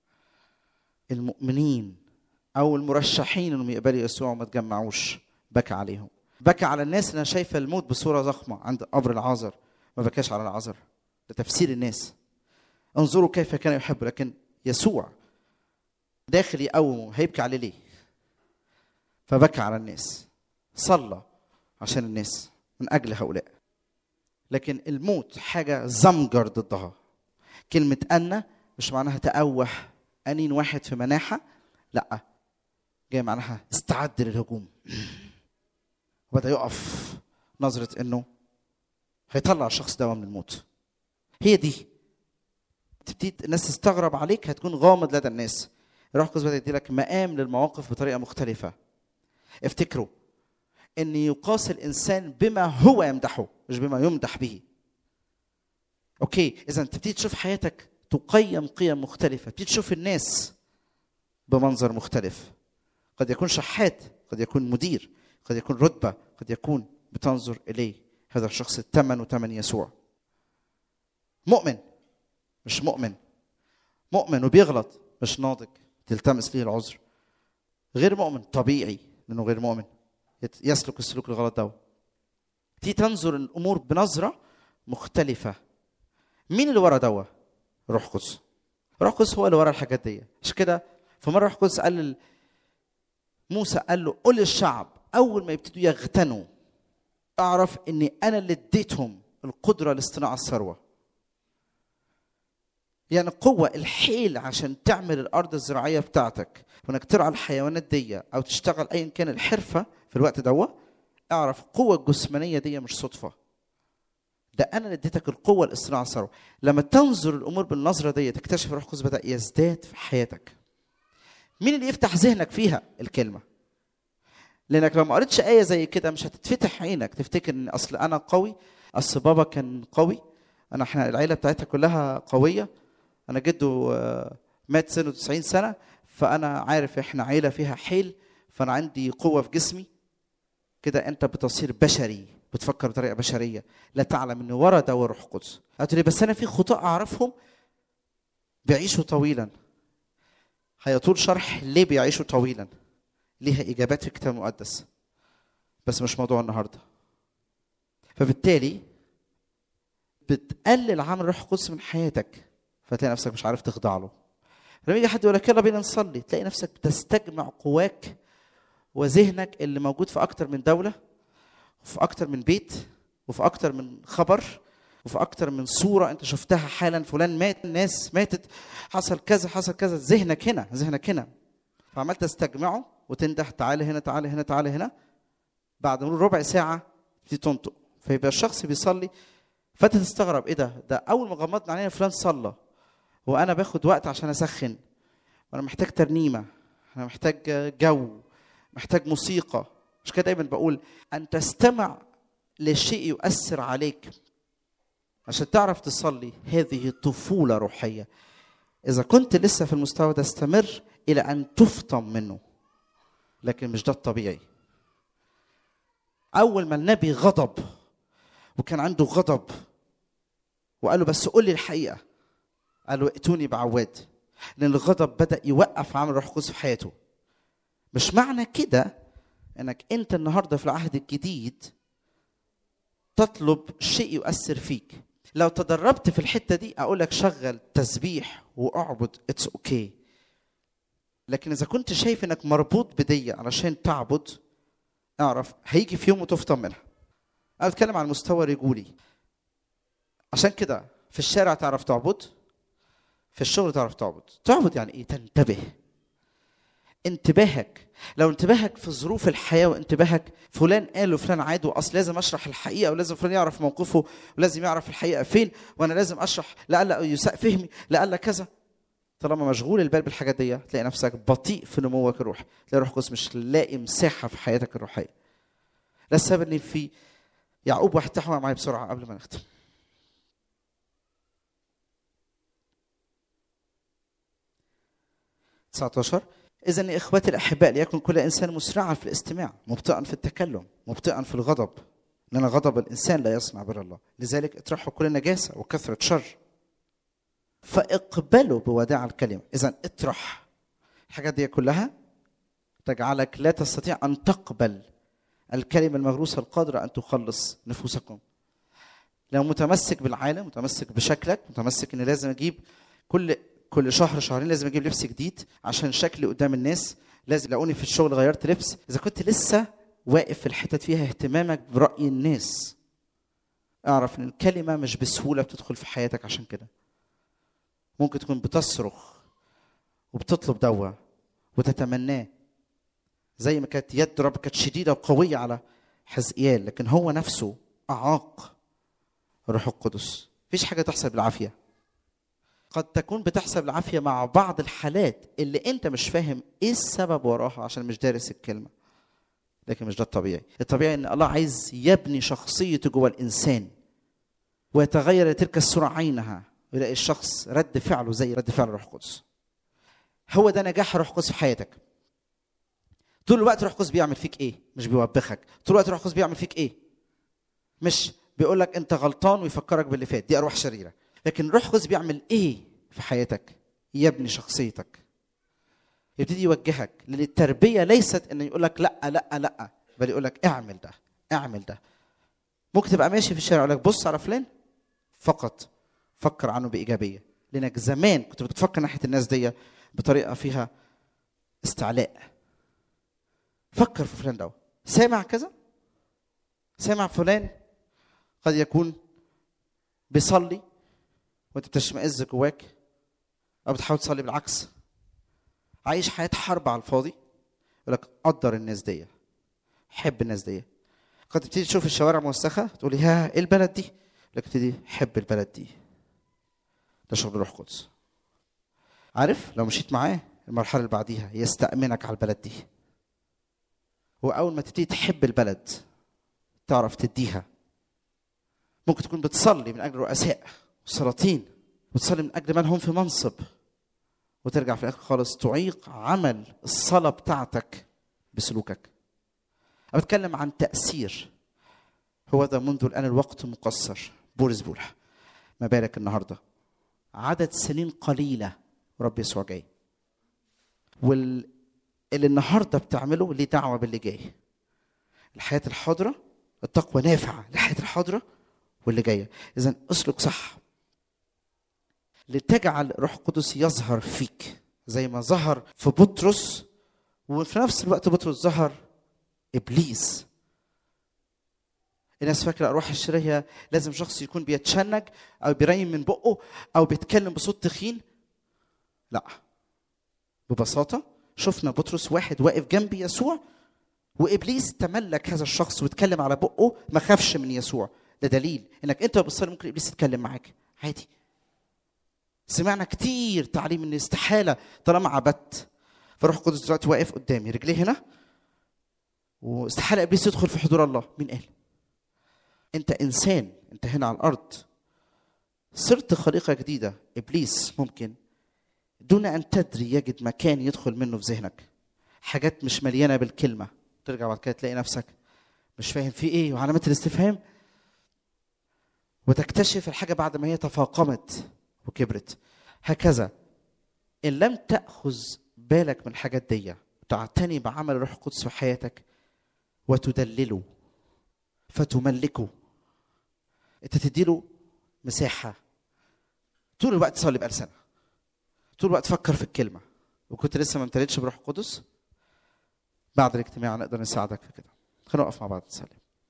المؤمنين او المرشحين انهم يقبلوا يسوع وما تجمعوش بكى عليهم بكى على الناس اللي شايفه الموت بصوره ضخمه عند قبر العازر ما بكاش على العازر ده تفسير الناس انظروا كيف كان يحب لكن يسوع داخل يقومه هيبكي عليه ليه فبكى على الناس صلى عشان الناس من اجل هؤلاء لكن الموت حاجه زمجر ضدها كلمه ان مش معناها تأوه انين واحد في مناحه لا جاي معناها استعد للهجوم وبدا يقف نظره انه هيطلع الشخص ده من الموت هي دي تبتدي الناس تستغرب عليك هتكون غامض لدى الناس الروح القدس بدا يديلك مقام للمواقف بطريقه مختلفه افتكروا ان يقاس الانسان بما هو يمدحه مش بما يمدح به اوكي اذا تبتدي تشوف حياتك تقيم قيم مختلفه تبتدي تشوف الناس بمنظر مختلف قد يكون شحات قد يكون مدير قد يكون رتبه قد يكون بتنظر اليه هذا الشخص الثمن وثمن يسوع مؤمن مش مؤمن مؤمن وبيغلط مش ناضج تلتمس ليه العذر غير مؤمن طبيعي لانه غير مؤمن يسلك السلوك الغلط ده تيجي تنظر الامور بنظره مختلفه مين اللي ورا دوا روح قدس روح قدس هو اللي ورا الحاجات دي عشان كده فمره روح قدس قال موسى قال له قول للشعب اول ما يبتدوا يغتنوا اعرف اني انا اللي اديتهم القدره لاصطناع الثروه يعني قوة الحيل عشان تعمل الأرض الزراعية بتاعتك وإنك ترعى الحيوانات دي أو تشتغل أيا كان الحرفة في الوقت دوا اعرف القوة الجسمانية دي مش صدفة ده أنا اللي اديتك القوة لاصطناع الثروة لما تنظر الأمور بالنظرة دي تكتشف الروح القدس بدأ يزداد في حياتك مين اللي يفتح ذهنك فيها الكلمة لأنك لو ما قريتش آية زي كده مش هتتفتح عينك تفتكر إن أصل أنا قوي أصل بابا كان قوي أنا إحنا العيلة بتاعتها كلها قوية انا جده مات سنه 90 سنه فانا عارف احنا عيله فيها حيل فانا عندي قوه في جسمي كده انت بتصير بشري بتفكر بطريقه بشريه لا تعلم ان ورا ده روح القدس قلت لي بس انا في خطاء اعرفهم بيعيشوا طويلا هيطول شرح ليه بيعيشوا طويلا ليها اجابات في الكتاب المقدس بس مش موضوع النهارده فبالتالي بتقلل عمل روح القدس من حياتك فتلاقي نفسك مش عارف تخضع له لما يجي حد يقول لك يلا بينا نصلي تلاقي نفسك بتستجمع قواك وذهنك اللي موجود في اكتر من دوله وفي اكتر من بيت وفي اكتر من خبر وفي اكتر من صوره انت شفتها حالا فلان مات الناس ماتت حصل كذا حصل كذا ذهنك هنا ذهنك هنا فعمال تستجمعه وتنده تعالى هنا تعالى هنا تعالى هنا بعد مرور ربع ساعه تبتدي تنطق فيبقى الشخص بيصلي فانت تستغرب ايه ده ده اول ما غمضنا علينا فلان صلى وانا باخد وقت عشان اسخن وانا محتاج ترنيمه انا محتاج جو محتاج موسيقى مش كده دايما بقول ان تستمع لشيء يؤثر عليك عشان تعرف تصلي هذه طفولة روحية إذا كنت لسه في المستوى ده استمر إلى أن تفطم منه لكن مش ده الطبيعي أول ما النبي غضب وكان عنده غضب وقال له بس قول لي الحقيقة قال له ائتوني بعواد لأن الغضب بدأ يوقف عمل روح القدس في حياته مش معنى كده انك انت النهارده في العهد الجديد تطلب شيء يؤثر فيك لو تدربت في الحته دي اقول لك شغل تسبيح واعبد اتس اوكي okay. لكن اذا كنت شايف انك مربوط بدية علشان تعبد اعرف هيجي في يوم وتفطم منها انا بتكلم عن المستوى الرجولي عشان كده في الشارع تعرف تعبد في الشغل تعرف تعبد تعبد يعني ايه تنتبه انتباهك لو انتباهك في ظروف الحياه وانتباهك فلان قال وفلان عاد واصل لازم اشرح الحقيقه ولازم فلان يعرف موقفه ولازم يعرف الحقيقه فين وانا لازم اشرح لألا يساء فهمي لألا كذا طالما مشغول البال بالحاجات دي تلاقي نفسك بطيء في نموك الروحي تلاقي روح القدس مش لاقي مساحه في حياتك الروحيه ده السبب ان في يعقوب واحد تحوى معايا بسرعه قبل ما نختم تسعة عشر إذا يا إخواتي الأحباء ليكن كل إنسان مسرعا في الاستماع مبطئا في التكلم مبطئا في الغضب لأن غضب الإنسان لا يصنع بر الله لذلك اطرحوا كل نجاسة وكثرة شر فاقبلوا بوداع الكلمة إذا اطرح الحاجات دي كلها تجعلك لا تستطيع أن تقبل الكلمة المغروسة القادرة أن تخلص نفوسكم لو متمسك بالعالم متمسك بشكلك متمسك ان لازم اجيب كل كل شهر شهرين لازم اجيب لبس جديد عشان شكلي قدام الناس لازم لاقوني في الشغل غيرت لبس اذا كنت لسه واقف في الحتت فيها اهتمامك براي الناس اعرف ان الكلمه مش بسهوله بتدخل في حياتك عشان كده ممكن تكون بتصرخ وبتطلب دواء وتتمناه زي ما كانت يد رب كانت شديده وقويه على حزقيال لكن هو نفسه اعاق الروح القدس مفيش حاجه تحصل بالعافيه قد تكون بتحصل العافيه مع بعض الحالات اللي انت مش فاهم ايه السبب وراها عشان مش دارس الكلمه لكن مش ده الطبيعي الطبيعي ان الله عايز يبني شخصيته جوه الانسان ويتغير تلك الصوره عينها ويلاقي الشخص رد فعله زي رد فعل الروح القدس هو ده نجاح الروح القدس في حياتك طول الوقت الروح القدس بيعمل فيك ايه مش بيوبخك طول الوقت الروح القدس بيعمل فيك ايه مش بيقول لك انت غلطان ويفكرك باللي فات دي ارواح شريره لكن الروح القدس بيعمل ايه في حياتك يبني شخصيتك يبتدي يوجهك لان التربيه ليست انه يقول لك لا لا لا بل يقول لك اعمل ده اعمل ده ممكن تبقى ماشي في الشارع يقول لك بص على فلان فقط فكر عنه بايجابيه لانك زمان كنت بتفكر ناحيه الناس دي بطريقه فيها استعلاء فكر في فلان ده سامع كذا سامع فلان قد يكون بيصلي وانت بتشمئز جواك او بتحاول تصلي بالعكس عايش حياه حرب على الفاضي يقول لك قدر الناس دي حب الناس دي قد تبتدي تشوف الشوارع موسخه تقول ها ايه البلد دي لك تبتدي حب البلد دي ده شغل الروح القدس عارف لو مشيت معاه المرحله اللي بعديها يستأمنك على البلد دي واول ما تبتدي تحب البلد تعرف تديها ممكن تكون بتصلي من اجل رؤساء وسلاطين وتصلي من اجل من هم في منصب وترجع في الاخر خالص تعيق عمل الصلاه بتاعتك بسلوكك انا بتكلم عن تاثير هو ده منذ الان الوقت مقصر بولس بولح ما بالك النهارده عدد سنين قليله ورب يسوع جاي وال اللي النهارده بتعمله ليه دعوه باللي جاي الحياه الحاضره التقوى نافعه للحياه الحاضره واللي جايه اذا اسلك صح لتجعل روح القدس يظهر فيك زي ما ظهر في بطرس وفي نفس الوقت بطرس ظهر ابليس الناس فاكره ارواح الشريه لازم شخص يكون بيتشنج او بيريم من بقه او بيتكلم بصوت تخين لا ببساطه شفنا بطرس واحد واقف جنب يسوع وابليس تملك هذا الشخص واتكلم على بقه ما خافش من يسوع ده دليل انك انت بتصلي ممكن ابليس يتكلم معاك عادي سمعنا كتير تعليم ان استحاله طالما عبدت فروح القدس دلوقتي واقف قدامي رجليه هنا واستحاله ابليس يدخل في حضور الله مين قال انت انسان انت هنا على الارض صرت خليقه جديده ابليس ممكن دون ان تدري يجد مكان يدخل منه في ذهنك حاجات مش مليانه بالكلمه ترجع بعد كده تلاقي نفسك مش فاهم في ايه وعلامات الاستفهام وتكتشف الحاجه بعد ما هي تفاقمت وكبرت هكذا ان لم تاخذ بالك من الحاجات دي تعتني بعمل الروح القدس في حياتك وتدلله فتملكه انت تديله مساحه طول الوقت تصلي بألسنة طول الوقت تفكر في الكلمة وكنت لسه ما امتليتش بروح القدس بعد الاجتماع نقدر نساعدك في كده خلينا نقف مع بعض نصلي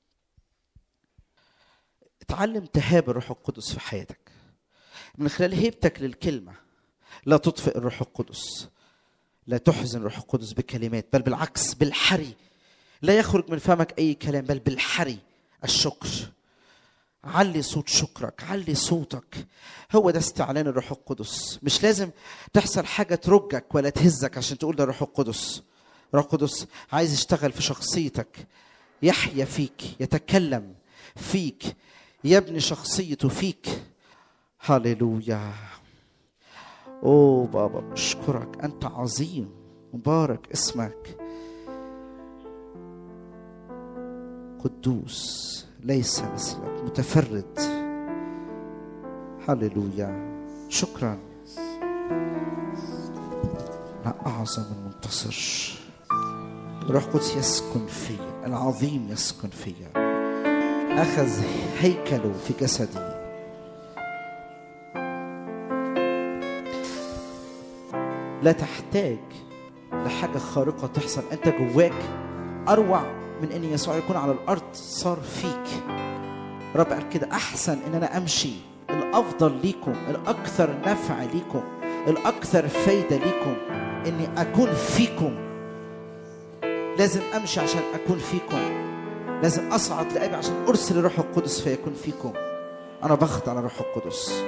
اتعلم تهاب الروح القدس في حياتك من خلال هيبتك للكلمة لا تطفئ الروح القدس لا تحزن الروح القدس بكلمات بل بالعكس بالحري لا يخرج من فمك أي كلام بل بالحري الشكر علي صوت شكرك علي صوتك هو ده استعلان الروح القدس مش لازم تحصل حاجة ترجك ولا تهزك عشان تقول ده الروح القدس الروح القدس عايز يشتغل في شخصيتك يحيا فيك يتكلم فيك يبني شخصيته فيك هللويا اوه بابا بشكرك انت عظيم مبارك اسمك قدوس ليس مثلك متفرد هللويا شكرا أنا أعظم المنتصر روح قدس يسكن في العظيم يسكن في أخذ هيكله في جسدي لا تحتاج لحاجة خارقة تحصل أنت جواك أروع من ان يسوع يكون على الارض صار فيك رب قال كده احسن ان انا امشي الافضل ليكم الاكثر نفع ليكم الاكثر فايده ليكم اني اكون فيكم لازم امشي عشان اكون فيكم لازم اصعد لابي عشان ارسل الروح القدس فيكون فيكم انا بخضع على الروح القدس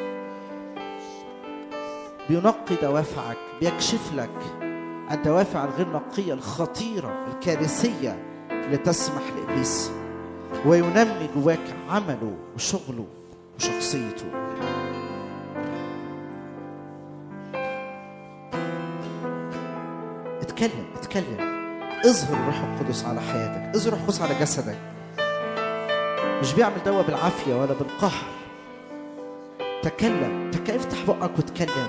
بينقي دوافعك بيكشف لك الدوافع الغير نقيه الخطيره الكارثيه اللي تسمح لابليس وينمي جواك عمله وشغله وشخصيته اتكلم اتكلم اظهر الروح القدس على حياتك اظهر الروح القدس على جسدك مش بيعمل دوا بالعافيه ولا بالقهر تكلم تكلم افتح بقك وتكلم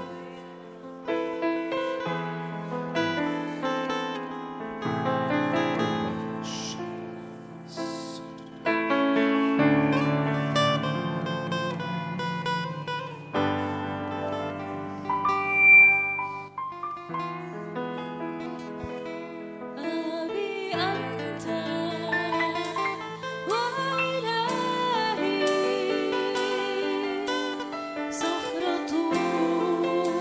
أبي أنت وإلهي صخرة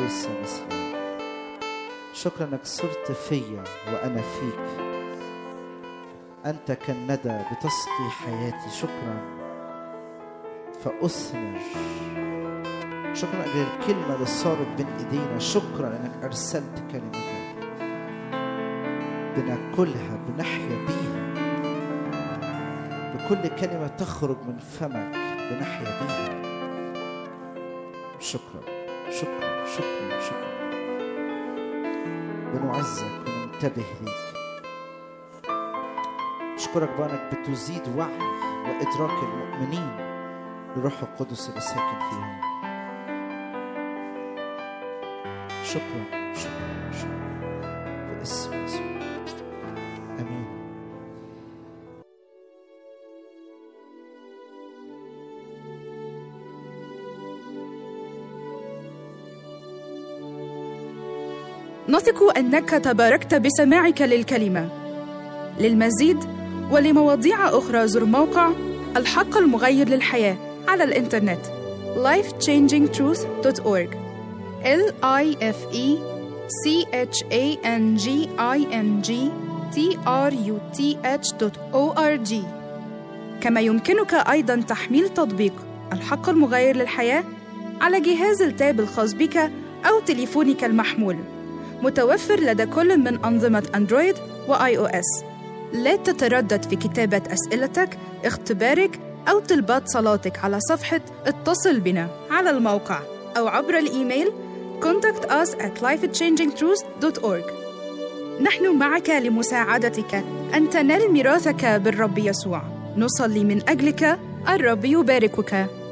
ليس مثلك شكرا انك صرت فيا وانا فيك انت كالندى بتسقي حياتي شكرا فاثمر شكرا اجل الكلمه اللي صارت بين ايدينا شكرا انك ارسلت كلمتك بناكلها بنحيا بيها بكل كلمه تخرج من فمك بنحيا بيها شكرا شكرا شكرا شكرا بنعزك وننتبه ليك اشكرك بقى انك بتزيد وعي وادراك المؤمنين لروح القدس اللي ساكن فيهم شكرا شكرا شكرا باسم يسوع امين نثق انك تباركت بسماعك للكلمه للمزيد ولمواضيع اخرى زر موقع الحق المغير للحياه على الانترنت lifechangingtruth.org l i f e c h a n g i n g t r u t h.org كما يمكنك ايضا تحميل تطبيق الحق المغير للحياه على جهاز التاب الخاص بك او تليفونك المحمول متوفر لدى كل من أنظمة أندرويد وآي أو إس. لا تتردد في كتابة أسئلتك، اختبارك أو طلبات صلاتك على صفحة اتصل بنا على الموقع أو عبر الإيميل contact us at lifechangingtruth.org نحن معك لمساعدتك أن تنال ميراثك بالرب يسوع نصلي من أجلك الرب يباركك